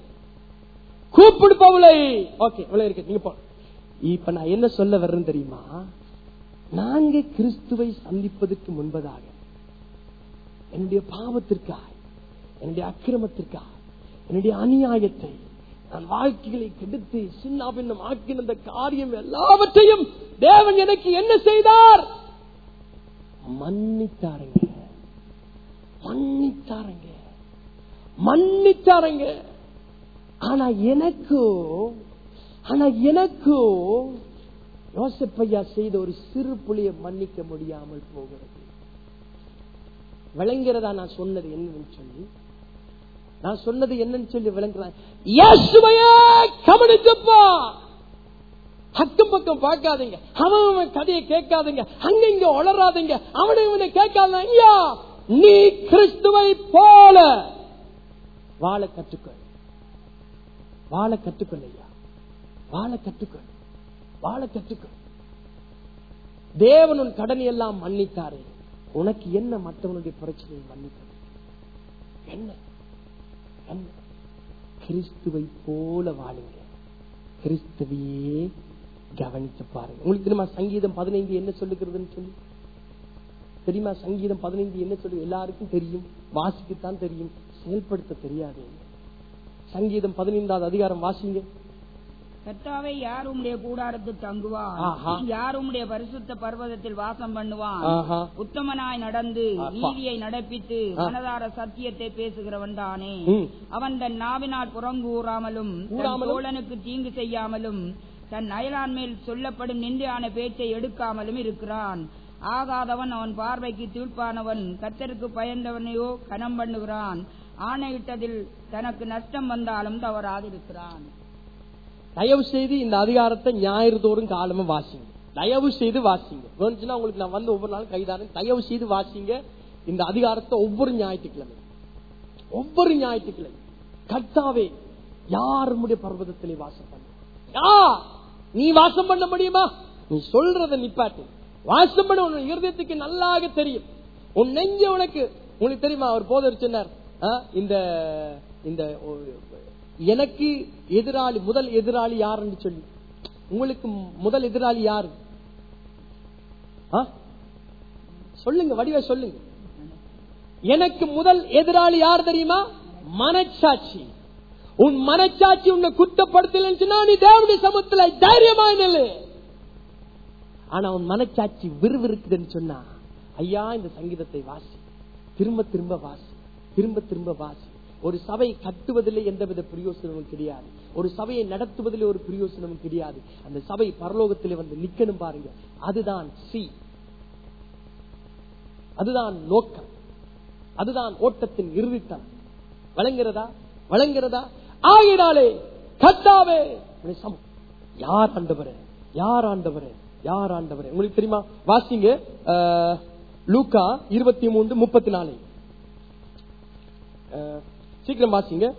கூப்பிடு பவுலை ஓகே இவ்வளவு இருக்கு நீங்க போ இப்ப நான் என்ன சொல்ல வர்றேன் தெரியுமா நாங்க கிறிஸ்துவை சந்திப்பதற்கு முன்பதாக என்னுடைய பாவத்திற்காக என்னுடைய அக்கிரமத்திற்காக என்னுடைய அநியாயத்தை நான் வாழ்க்கைகளை கெடுத்து சின்ன பின்னம் ஆக்கின அந்த காரியம் எல்லாவற்றையும் தேவன் எனக்கு என்ன செய்தார் மன்னித்தாருங்க மன்னித்தாருங்க மன்னித்தாருங்க ஆனா எனக்கும் ஆனா எனக்கும் யோசப்பையா செய்த ஒரு சிறு புலியை மன்னிக்க முடியாமல் போகிறது விளங்கிறதா நான் சொன்னது என்னன்னு சொல்லி நான் சொன்னது என்னன்னு சொல்லி விளங்குறேன் இயேசுவையே கவனிச்சப்பா அக்கம் பக்கம் பார்க்காதீங்க அவன் அவன் கதையை கேட்காதீங்க அங்க இங்க உளராதீங்க அவனை இவனை கேட்காத ஐயா நீ கிறிஸ்துவை போல வாழ கற்றுக்கொள் வாழ கற்றுக்கொள் ஐயா வாழ கற்றுக்கொள் வாழ கற்றுக்கொள் தேவன் உன் கடனை எல்லாம் மன்னித்தாரே உனக்கு என்ன மற்றவனுடைய பிரச்சனையை மன்னிப்பது என்ன என்ன கிறிஸ்துவை போல வாழுங்க கிறிஸ்துவையே கவனித்து பாருங்க உங்களுக்கு தெரியுமா சங்கீதம் பதினைந்து என்ன சொல்லுகிறதுன்னு சொல்லி தெரியுமா சங்கீதம் பதினைந்து என்ன சொல்லு எல்லாருக்கும் தெரியும் வாசிக்கத்தான் தெரியும் செயல்படுத்த தெரியாது சங்கீதம் பதினைந்தாவது அதிகாரம் வாசிங்க கர்த்தாவை யார் உம்முடைய கூடாரத்தில் தங்குவான் ஆஹா. யார் உம்முடைய பரிசுத்த பர்வதத்தில் வாசம் பண்ணுவான் ஆஹா. உத்தமனாய் நடந்து அப்பா. நீதியை நடப்பித்து ஆ. மனதார சத்தியத்தை பேசுகிறவன் தானே ம். அவன் தன் நாவினால் புறங்கூறாமலும் தன் கூறாமலும்? தோழனுக்கு தீங்கு செய்யாமலும் தன் அயலான் மேல் சொல்லப்படும் நிந்தையான பேச்சை எடுக்காமலும் இருக்கிறான் ஆகாதவன் அவன் பார்வைக்கு தீர்ப்பானவன் கத்தருக்கு பயந்தவனையோ கனம் பண்ணுகிறான் ஆணையிட்டதில் தனக்கு நஷ்டம் வந்தாலும் தவறாதிருக்கிறான் தயவு செய்து இந்த அதிகாரத்தை ஞாயிறு தோறும் காலமும் வாசிங்க தயவு செய்து வாசிங்க வேணுச்சுன்னா உங்களுக்கு நான் வந்து ஒவ்வொரு நாளும் கைதாரன் தயவு செய்து வாசிங்க இந்த அதிகாரத்தை ஒவ்வொரு ஞாயிற்றுக்கிழமை ஒவ்வொரு ஞாயிற்றுக்கிழமை கர்த்தாவே யார் உம்முடைய பர்வதத்திலே வாசம் பண்ண யா நீ வாசம் பண்ண முடியுமா நீ சொல்றத நிப்பாட்டு வாசம் பண்ண உன் இருதயத்துக்கு நல்லாக தெரியும் உன் நெஞ்ச உனக்கு உங்களுக்கு தெரியுமா அவர் போதர் சொன்னார் ஆ, இந்த இந்த ஒ- எனக்கு எதிராளி முதல் எதிராளி யாருன்னு சொல்லி உங்களுக்கு முதல் எதிராளி யாரு ஆ? சொல்லுங்க வடிவ சொல்லுங்க எனக்கு முதல் எதிராளி யார் தெரியுமா மனச்சாட்சி உன் மனச்சாட்சி உன்னை குத்தப்படுத்தலன்னு நீ தேவனுடைய சமத்துல தைரியமா நில்லு ஆனா உன் மனச்சாட்சி விறுவிறுக்குதுன்னு சொன்னா ஐயா இந்த சங்கீதத்தை வாசி திரும்ப திரும்ப வாசி திரும்ப திரும்ப வாசி ஒரு சபை கட்டுவதிலே எந்தவித பிரயோசனமும் கிடையாது ஒரு சபையை நடத்துவதிலே ஒரு பிரயோசனமும் கிடையாது அந்த சபை பரலோகத்திலே வந்து நிக்கணும் பாருங்க அதுதான் சி அதுதான் நோக்கம் அதுதான் ஓட்டத்தின் இறுதித்தான் வழங்குறதா வழங்குறதா ஆகினாலே கட்டாவே உன்னை சமம். யார் ஆண்டவரே யார் ஆண்டவரே யார் ஆண்டவரே உங்களுக்கு தெரியுமா வாசிங்க அஹ், லூக்கா இருபத்தி மூன்று முப்பத்தி நாலு அஹ், சீக்கிரம் வாசிங்க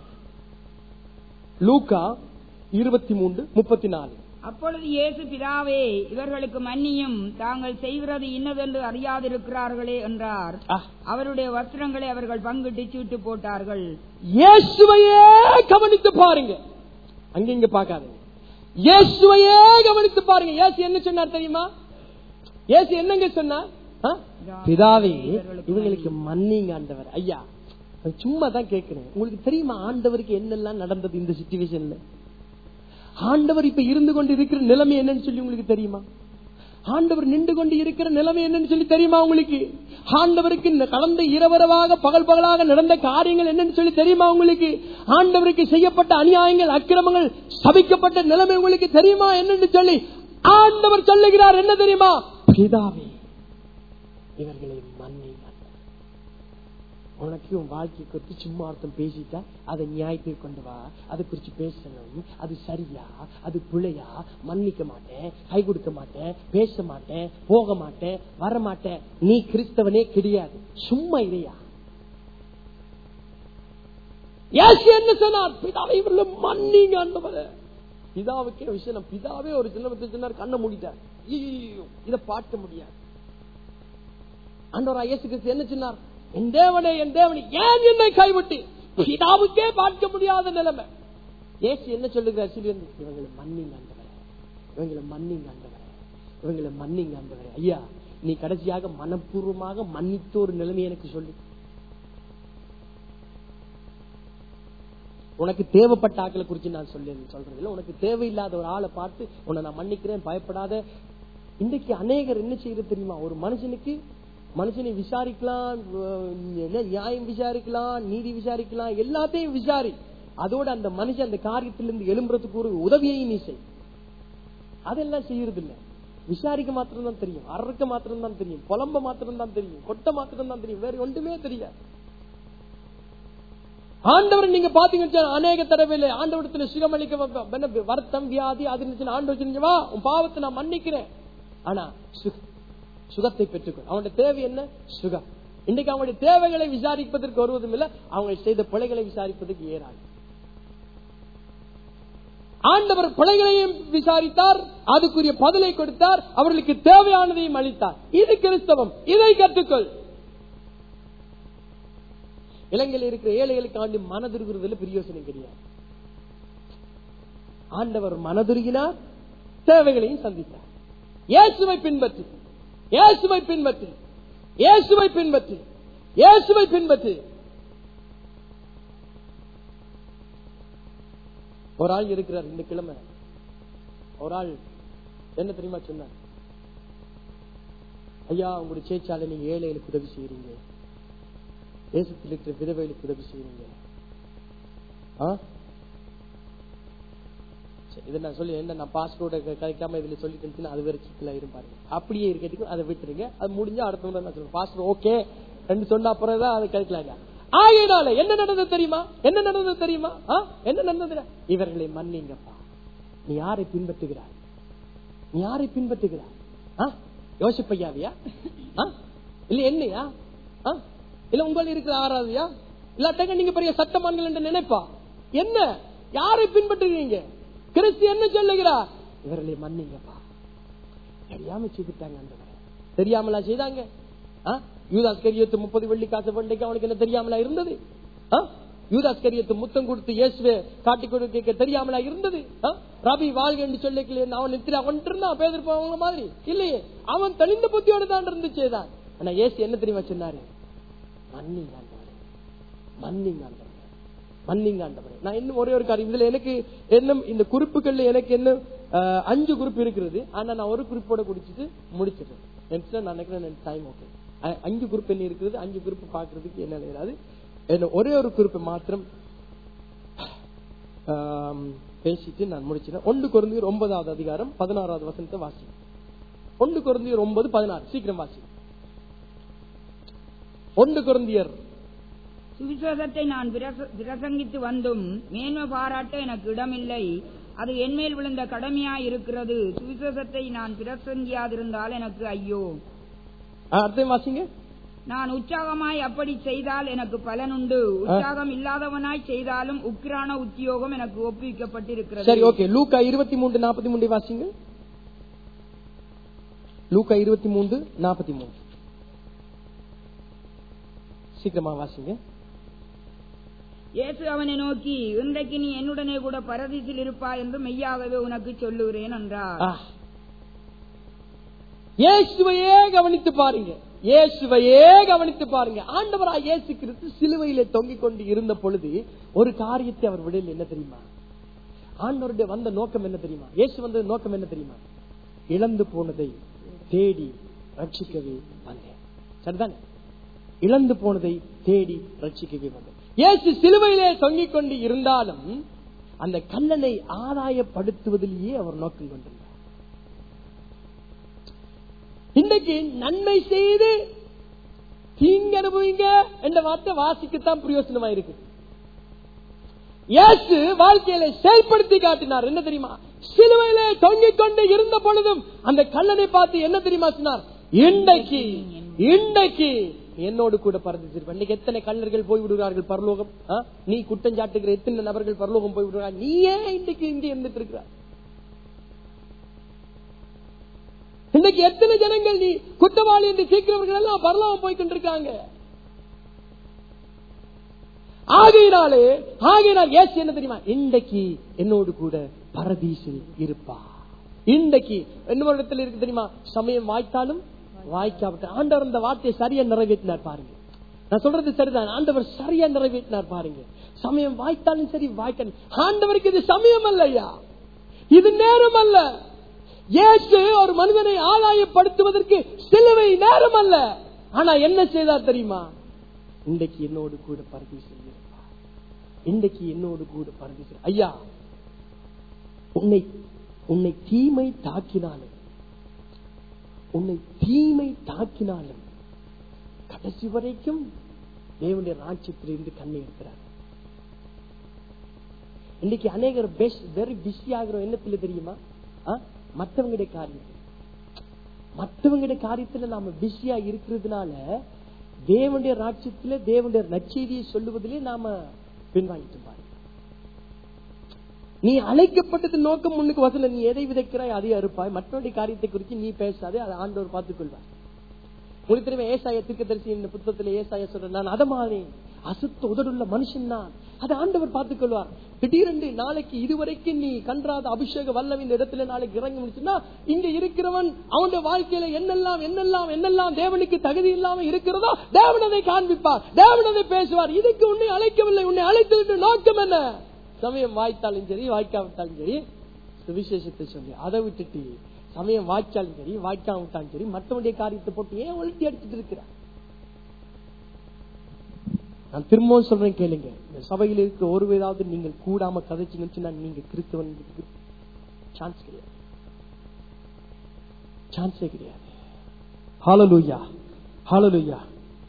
லூக்கா இருபத்தி மூன்று முப்பத்தி நாலு அப்பொழுது இயேசு பிதாவே இவர்களுக்கு மன்னியும் தாங்கள் செய்கிறது இன்னதென்று அறியாதிருக்கிறார்களே என்றார் ஆ, அவருடைய வஸ்திரங்களை அவர்கள் பங்கிட்டு சீட்டு போட்டார்கள் இயேசுவையே கவனித்து பாருங்க அங்க இங்க பார்க்காதீங்க இயேசுவையே கவனித்து பாருங்க இயேசு என்ன சொன்னார் தெரியுமா இயேசு என்னங்க சொன்னார் ஆ? பிதாவே இவங்களுக்கு மன்னிங்க ஆண்டவர் ஐயா நான் சும்மா தான் கேட்கிறேன் உங்களுக்கு தெரியுமா ஆண்டவருக்கு என்னெல்லாம் நடந்தது இந்த சுச்சுவேஷன்ல ஆண்டவர் இப்ப இருந்து கொண்டு இருக்கிற நிலைமை என்னன்னு சொல்லி உங்களுக்கு தெரியுமா ஆண்டவர் நின்று கொண்டு இருக்கிற நிலைமை என்னன்னு சொல்லி தெரியுமா உங்களுக்கு ஆண்டவருக்கு இந்த கடந்த இரவரவாக பகல் பகலாக நடந்த காரியங்கள் என்னன்னு சொல்லி தெரியுமா உங்களுக்கு ஆண்டவருக்கு செய்யப்பட்ட அநியாயங்கள் அக்கிரமங்கள் சபிக்கப்பட்ட நிலைமை உங்களுக்கு தெரியுமா என்னன்னு சொல்லி ஆண்டவர் சொல்லுகிறார் என்ன தெரியுமா பிதாவே இவர்களை மன்னிங்க உனக்கு உன் வாழ்க்கை குறித்து சும்மா அர்த்தம் பேசிட்டா அதை நியாயத்துக்கு கொண்டு வா அதை குறிச்சு பேசணும் அது சரியா அது பிழையா மன்னிக்க மாட்டேன் கை கொடுக்க மாட்டேன் பேச மாட்டேன் போக மாட்டேன் வர மாட்டேன் நீ கிறிஸ்தவனே கிடையாது சும்மா இதையா ஏசு என்ன சொன்னார் பிதாவை இவர்களை மன்னிங்க ஆண்டவரே பிதாவுக்கே விஷயம் பிதாவே ஒரு சின்ன சொன்னார் கண்ணை மூடிட்டார் ஐயையோ, இதை பார்க்க முடியாது ஆண்டவரா இயேசு கிறிஸ்து என்ன சொன்னார் என் தேவனே என் தேவனே ஏன் என்னை கைவிட்டு பிதாவுக்கே பார்க்க முடியாத நிலைமை இயேசு என்ன சொல்லுகிறார் சிலிருந்து இவங்களை மன்னிங்க ஆண்டவரே இவங்களை மன்னிங்க ஆண்டவரே இவங்களை மன்னிங்க ஆண்டவரே ஐயா நீ கடைசியாக மனப்பூர்வமாக மன்னித்த ஒரு நிலைமை எனக்கு சொல்லு உனக்கு தேவைப்பட்ட ஆட்களை குறிச்சு நான் சொல்லி சொல்றது இல்ல உனக்கு தேவையில்லாத ஒரு ஆளை பார்த்து உன்னை நான் மன்னிக்கிறேன் பயப்படாத இன்றைக்கு அநேகர் என்ன செய்யறது தெரியுமா ஒரு மனுஷனுக்கு மனுஷனை விசாரிக்கலாம் அஹ், என்ன நியாயம் விசாரிக்கலாம் நீதி விசாரிக்கலாம் எல்லாத்தையும் விசாரி அதோட அந்த மனுஷன் அந்த காரியத்திலிருந்து எழும்புறதுக்கு ஒரு உதவியையும் நீ செய் அதெல்லாம் செய்யறது இல்ல விசாரிக்க மாத்திரம் தான் தெரியும் அறுக்க மாத்திரம் தான் தெரியும் புலம்ப மாத்திரம் தான் தெரியும் கொட்ட மாத்திரம் தான் தெரியும் வேற ஒன்றுமே தெரியாது ஆண்டவர் நீங்க பாத்தீங்கன்னா அநேக தடவையில ஆண்டவரத்துல சுகமளிக்க வ- என்ன வருத்தம் வியாதி அது இருந்துச்சுன்னா ஆண்டவர் சொன்னீங்க, வா உன் பாவத்தை நான் மன்னிக்கிறேன் ஆனா சுக- சுகத்தை பெற்றுக்கொள் அவனுடைய தேவை என்ன சுகம் இன்னைக்கு அவங்களுடைய தேவைகளை விசாரிப்பதற்கு வருவதும் இல்லை அவங்க செய்த பிழைகளை விசாரிப்பதற்கு ஏறாது ஆண்டவர் பிழைகளையும் விசாரித்தார் அதுக்குரிய பதிலை கொடுத்தார் அவர்களுக்கு தேவையானதையும் அளித்தார் இது கிறிஸ்தவம் இதை கற்றுக்கொள் இலங்கையில் இருக்கிற ஏழைகளுக்காண்டி மனதுருகிறதுல பிரயோசனம் கிடையாது ஆண்டவர் மனதுருகினார் தேவைகளையும் சந்தித்தார் இயேசுவை பின்பற்று இயேசுவை பின்பற்று இயேசுவை பின்பற்று இயேசுவை பின்பற்று ஒரு ஆள் இருக்கிறார் இந்த கிழமை ஒரு ஆள் என்ன தெரியுமா சொன்னார் ஐயா உங்களுடைய சேச்சால நீங்க ஏழைகளுக்கு உதவி செய்யறீங்க தேசத்தில் இருக்கிற விதவைகளுக்கு உதவி செய்யறீங்க ஆ? சரி, இதை நான் சொல்லி என்ன நான் பாஸ்போர்ட் கிடைக்காம இதுல சொல்லிட்டு அது வேற சிக்கலா இருப்பாரு அப்படியே இருக்கட்டுக்கும் அதை விட்டுருங்க அது முடிஞ்சா அடுத்த முறை நான் சொல்லுவேன் பாஸ்போர்ட் ஓகே ரெண்டு சொன்ன அப்புறம் தான் அதை கிடைக்கலாங்க ஆகையினால என்ன நடந்தது தெரியுமா என்ன நடந்தது தெரியுமா ஆ? என்ன நடந்தது இவர்களை மன்னிங்கப்பா நீ யாரை பின்பற்றுகிறாய் நீ யாரை பின்பற்றுகிறாய் ஆ? யோசிப்பையாவியா ஆ? இல்ல என்னையா ஆ? இல்ல உங்கள் இருக்கிற ஆறாவதுயா இல்லாட்டங்க நீங்க பெரிய சட்டமான்கள் என்று நினைப்பா என்ன யாரை பின்பற்றுகிறீங்க கிறிஸ்து என்ன சொல்லுகிறார் இவர்களை மன்னிங்கப்பா தெரியாம செய்துட்டாங்க அந்த தெரியாமலா செய்தாங்க ஆ? யூதாஸ் கரியத்து முப்பது வெள்ளி காசு வெள்ளைக்கு அவனுக்கு என்ன தெரியாமலா இருந்தது ஆ? யூதாஸ் கரியத்து முத்தம் கொடுத்து இயேசுவே காட்டி கொடுக்க தெரியாமலா இருந்தது ஆ? ரபி வாழ்க என்று சொல்லிக்கல அவன் நித்திரா கொண்டிருந்தான் பேசிருப்பவங்க மாதிரி இல்லையே அவன் தெளிந்த புத்தியோடு தான் இருந்துச்சேதான் ஆனா இயேசு என்ன தெரியுமா சொன்னாரு மன்னிங்க ஆண்டவரே மன்னிங்க ஆண்டவரே மன்னிங்க ஆண்டவரே நான் இன்னும் ஒரே ஒரு காரியம் இதுல எனக்கு என்ன இந்த குறிப்புகள்ல எனக்கு என்ன அஹ், அஞ்சு குறிப்பு இருக்கிறது ஆனா நான் ஒரு குறிப்போட குடிச்சிட்டு முடிச்சிடுறேன் நெக்ஸ்ட் நான் நினைக்கிறேன் டைம் ஓகே அ- அஞ்சு குரூப் என்ன இருக்குது அஞ்சு குரூப் பாக்குறதுக்கு என்ன இல்லாது என்ன ஒரே ஒரு குரூப் மாத்திரம் ஆம், பேசிட்டு நான் முடிச்சிட்டேன் ஒன்று குறைந்தீர் ஒன்பதாவது அதிகாரம் பதினாறாவது வசனத்தை வாசி ஒன்று குறைந்தீர் ஒன்பது பதினாறு சீக்கிரம் வாசி ஒன்று குறைந்தியர் சுவிசேஷத்தை நான் பிரச- பிரசங்கித்து வந்தும் மேன்மை பாராட்ட எனக்கு இடமில்லை அது என்மேல் விழுந்த கடமையாய் இருக்கிறது சுவிசேஷத்தை நான் பிரசங்கியாதிருந்தால் எனக்கு ஐயோ அர்த்தம் வாசிங்க நான் உற்சாகமாய் அப்படி செய்தால் எனக்கு பலனுண்டு உற்சாகம் இல்லாதவனாய் செய்தாலும் உக்கிரான உத்தியோகம் எனக்கு ஒப்புவிக்கப்பட்டிருக்கிறது சரி ஓகே லூக்கா இருபத்தி மூன்று நாற்பத்தி மூன்று வாசிங்க லூக்கா இருபத்தி மூன்று நாற்பத்தி மூன்று சீக்கிரமா வாசிங்க இயேசு அவனை நோக்கி இன்றைக்கு நீ என்னுடனே கூட பரதீசில் இருப்பாய் என்று மெய்யாகவே உனக்கு சொல்லுகிறேன் என்றார் ஆ. இயேசுவையே கவனித்து பாருங்க இயேசுவையே கவனித்து பாருங்க ஆண்டவராய் இயேசு கிறிஸ்து சிலுவையிலே தொங்கிக் கொண்டு இருந்த பொழுது ஒரு காரியத்தை அவர் விடல என்ன தெரியுமா ஆண்டவருடைய வந்த நோக்கம் என்ன தெரியுமா இயேசு வந்த நோக்கம் என்ன தெரியுமா இழந்து போனதை தேடி ரட்சிக்கவே வந்தேன் சரிதானே இழந்து போனதை தேடி ரட்சிக்கவே வந்தேன் இயேசு சிலுவையிலே தொங்கிக் கொண்டு இருந்தாலும் அந்த கல்லனை ஆதாயப்படுத்துவதிலேயே அவர் நோக்கம் கொண்டிருந்தார் இன்னைக்கு நன்மை செய்து தீங்கு அனுபவிங்க என்ற வார்த்தை வாசிக்கத்தான் பிரயோசனமா இருக்கு இயேசு வாழ்க்கையில செயல்படுத்தி காட்டினார் என்ன தெரியுமா சிலுவையிலே தொங்கிக் கொண்டு இருந்த பொழுதும் அந்த கல்லனை பார்த்து என்ன தெரியுமா சொன்னார் இன்றைக்கு இன்றைக்கு என்னோடு கூட பறந்துச்சிருப்ப இன்னைக்கு எத்தனை கல்லர்கள் போய் விடுகிறார்கள் பரலோகம் ஆ? நீ குற்றம் சாட்டுகிற எத்தனை நபர்கள் பரலோகம் போய் விடுகிறார்கள் நீ ஏன் இன்றைக்கு இங்கே இருந்துட்டு இருக்கிறார் இன்னைக்கு எத்தனை ஜனங்கள் நீ குற்றவாளி என்று தீர்க்கிறவர்கள் எல்லாம் பரலோகம் போய் கொண்டிருக்காங்க ஆகையினாலே ஆகையினால் ஏசு என்ன தெரியுமா இன்றைக்கு என்னோடு கூட பரதீசில் இருப்பா இன்றைக்கு இன்னொரு இடத்துல இருக்கு தெரியுமா சமயம் வாய்த்தாலும் வாய்க்காவிட்ட ஆண்டவர் அந்த வார்த்தையை சரியா நிறைவேற்றினார் பாருங்க நான் சொல்றது சரிதான் ஆண்டவர் சரியா நிறைவேற்றினார் பாருங்க சமயம் வாய்த்தாலும் சரி வாய்க்காலும் ஆண்டவருக்கு இது சமயம் அல்லையா இது நேரம் அல்ல இயேசு ஒரு மனிதனை ஆதாயப்படுத்துவதற்கு சிலுவை நேரம் அல்ல ஆனா என்ன செய்தார் தெரியுமா இன்றைக்கு என்னோடு கூட பரதி செய்யிருப்பார் இன்றைக்கு என்னோடு கூட பரதி செய் ஐயா உன்னை உன்னை தீமை தாக்கினாலும் உன்னை தீமை தாக்கினாலும் கடைசி வரைக்கும் தேவனுடைய ராஜ்யத்திலிருந்து கண்ணை இருக்கிறார் இன்னைக்கு அநேகர் வெரி பிஸி ஆகிறோம் என்னத்துல தெரியுமா ஆ? மத்தவங்களுடைய காரியம் மற்றவங்களுடைய காரியத்துல நாம பிஸியா இருக்கிறதுனால தேவனுடைய ராட்சியத்துல தேவனுடைய நச்செய்தியை சொல்லுவதிலே நாம பின்வாங்கிட்டு பாருங்க நீ அழைக்கப்பட்டது நோக்கம் முன்னுக்கு வசல நீ எதை விதைக்கிறாய் அதை அறுப்பாய் மற்றவருடைய காரியத்தை குறித்து நீ பேசாதே அதை ஆண்டவர் பார்த்துக் கொள்வார் உங்களுக்கு தெரியுமா ஏசாய தீர்க்கதரிசி என்ற புத்தகத்துல ஏசாய சொல்ற நான் அதமானேன் அசுத்த உதடுள்ள மனுஷன் தான் அதை ஆண்டவர் பார்த்துக் கொள்வார் திடீரென்று நாளைக்கு இதுவரைக்கும் நீ கன்றாத அபிஷேக வல்லவின் இடத்துல நாளைக்கு இறங்கி முடிச்சுன்னா இங்க இருக்கிறவன் அவனுடைய வாழ்க்கையில என்னெல்லாம் என்னெல்லாம் என்னெல்லாம் தேவனுக்கு தகுதி இல்லாம இருக்கிறதோ தேவன் அதை காண்பிப்பார் தேவன் அதை பேசுவார் இதுக்கு உன்னை அழைக்கவில்லை உன்னை அழைத்து நோக்கம் என்ன சமயம் வாய்த்தாலும் சரி வாய்க்காவிட்டாலும் சரி சுவிசேஷத்தை சொல்லி அதை விட்டுட்டு சமயம் வாய்ச்சாலும் சரி வாய்க்காம விட்டாலும் சரி மற்றவனுடைய காரியத்தை போட்டு ஏன் ஒழுட்டி அடிச்சுட்டு இருக்கிறார் நான் திரும்பவும் சொல்றேன் கேளுங்க இந்த சபையில் இருக்க ஒருவேதாவது நீங்கள் கூடாம கதைச்சுன்னு சொன்னா நீங்க கிறிஸ்தவன் சான்ஸ் கிடையாது சான்ஸே கிடையாது ஹாலலூயா ஹாலலூயா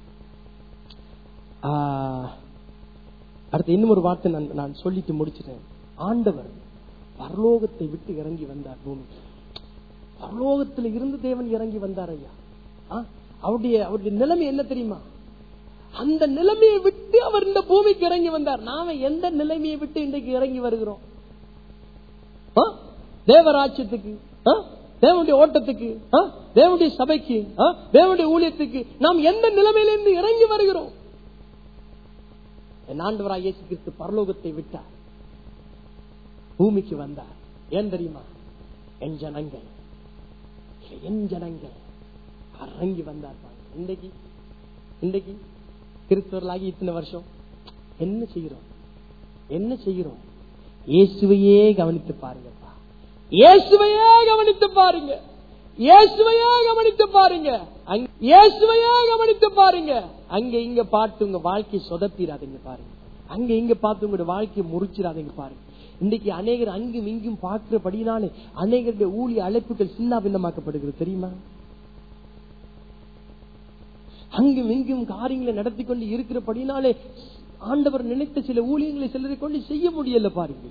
அடுத்து இன்னும் ஒரு வார்த்தை நான் நான் சொல்லிட்டு முடிச்சிட்டேன் ஆண்டவர் பரலோகத்தை விட்டு இறங்கி வந்தார் பூமிக்கு பரலோகத்தில் இருந்து தேவன் இறங்கி வந்தார் ஐயா ஆ? அவருடைய அவருடைய நிலைமை என்ன தெரியுமா அந்த நிலைமையை விட்டு அவர் இந்த பூமிக்கு இறங்கி வந்தார் நாம எந்த நிலைமையை விட்டு இன்றைக்கு இறங்கி வருகிறோம் ஆ? தேவராட்சியத்துக்கு ஆ? தேவனுடைய ஓட்டத்துக்கு ஆ? தேவனுடைய சபைக்கு ஆ? தேவனுடைய ஊழியத்துக்கு நாம் எந்த நிலைமையிலிருந்து இறங்கி வருகிறோம் என் ஆண்டவராய் இயேசு கிறிஸ்து பரலோகத்தை விட்டார் பூமிக்கு வந்தார் ஏன் தெரியுமா என் ஜனங்கள் என் ஜனங்கள் இறங்கி வந்தார் பாருங்க. இன்றைக்கு இன்றைக்கு கிறிஸ்தவர்களாகி இத்தனை வருஷம் என்ன செய்கிறோம் என்ன செய்கிறோம் இயேசுவையே கவனித்து பாருங்கப்பா இயேசுவையே கவனித்து பாருங்க இயேசுவையே கவனித்து பாருங்க அங்க- இயேசுவையே கவனித்து பாருங்க அங்க இங்க பார்த்து உங்க வாழ்க்கையை சொதப்பிடாதீங்க பாருங்க அங்க இங்க பார்த்து உங்களோட வாழ்க்கையை முறிச்சிடாதீங்க பாருங்க இன்னைக்கு அநேகர் அங்கும் இங்கும் பார்க்கிறபடினாலே அநேகருடைய ஊழிய அழைப்புகள் சின்ன பின்னமாக்கப்படுகிறது தெரியுமா அங்கும் இங்கும் காரியங்களை நடத்தி கொண்டு இருக்கிறபடினாலே ஆண்டவர் நினைத்த சில ஊழியங்களை சிலரை கொண்டு செய்ய முடியல பாருங்க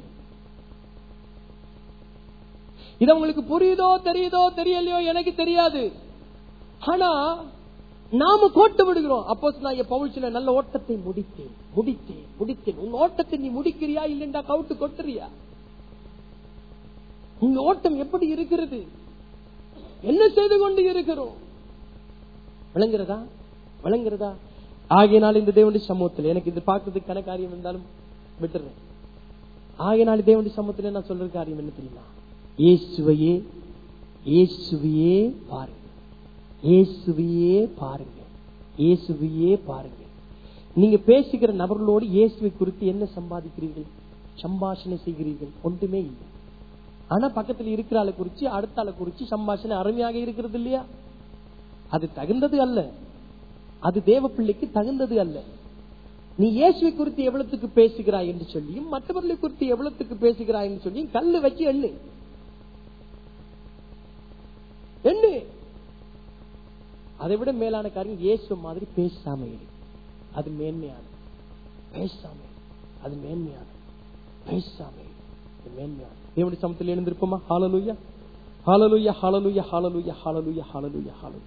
இது உங்களுக்கு புரியுதோ தெரியுதோ தெரியலையோ எனக்கு தெரியாது ஆனா நாம கோட்டு விடுகிறோம் அப்போ நான் பவுல் சில நல்ல ஓட்டத்தை முடித்தேன் முடித்தேன் முடித்தேன் உன் ஓட்டத்தை நீ முடிக்கிறியா இல்லைண்டா கவுட்டு கொட்டுறியா உங்க ஓட்டம் எப்படி இருக்கிறது என்ன செய்து கொண்டு இருக்கிறோம் விளங்குறதா விளங்குறதா ஆகையினால் இந்த தேவனுடைய சமூகத்தில் எனக்கு இது பார்க்கறதுக்கு கன காரியம் இருந்தாலும் விட்டுறேன் ஆகையினால் தேவனுடைய சமூகத்தில் நான் சொல்ற காரியம் என்ன தெரியுமா இயேசுவையே இயேசுவையே பாருங்க இயேசுவையே பாருங்க இயேசுவையே பாருங்க நீங்க பேசுகிற நபர்களோடு இயேசுவை குறித்து என்ன சம்பாதிக்கிறீர்கள் சம்பாஷணை செய்கிறீர்கள் ஒன்றுமே இல்லை ஆனா பக்கத்துல இருக்கிற ஆளை குறிச்சு அடுத்த ஆளை குறிச்சு சம்பாஷணை அருமையாக இருக்கிறது இல்லையா அது தகுந்தது அல்ல அது தேவ பிள்ளைக்கு தகுந்தது அல்ல நீ இயேசுவை குறித்து எவ்வளவுக்கு பேசுகிறாய் என்று சொல்லியும் மற்றவர்களை குறித்து எவ்வளவுக்கு பேசுகிறாய் என்று சொல்லியும் கல்லு வச்சு எண்ணு எண்ணு அதை விட மேலான காரியம் இயேசு மாதிரி பேசாம இரு அது மேன்மையானது பேசாம இரு. அது மேன்மையானது பேசாம இரு. அது மேன்மையானது தேவனுடைய சமத்தில் எழுந்திருப்போமா hallelujah hallelujah hallelujah hallelujah hallelujah hallelujah hallelujah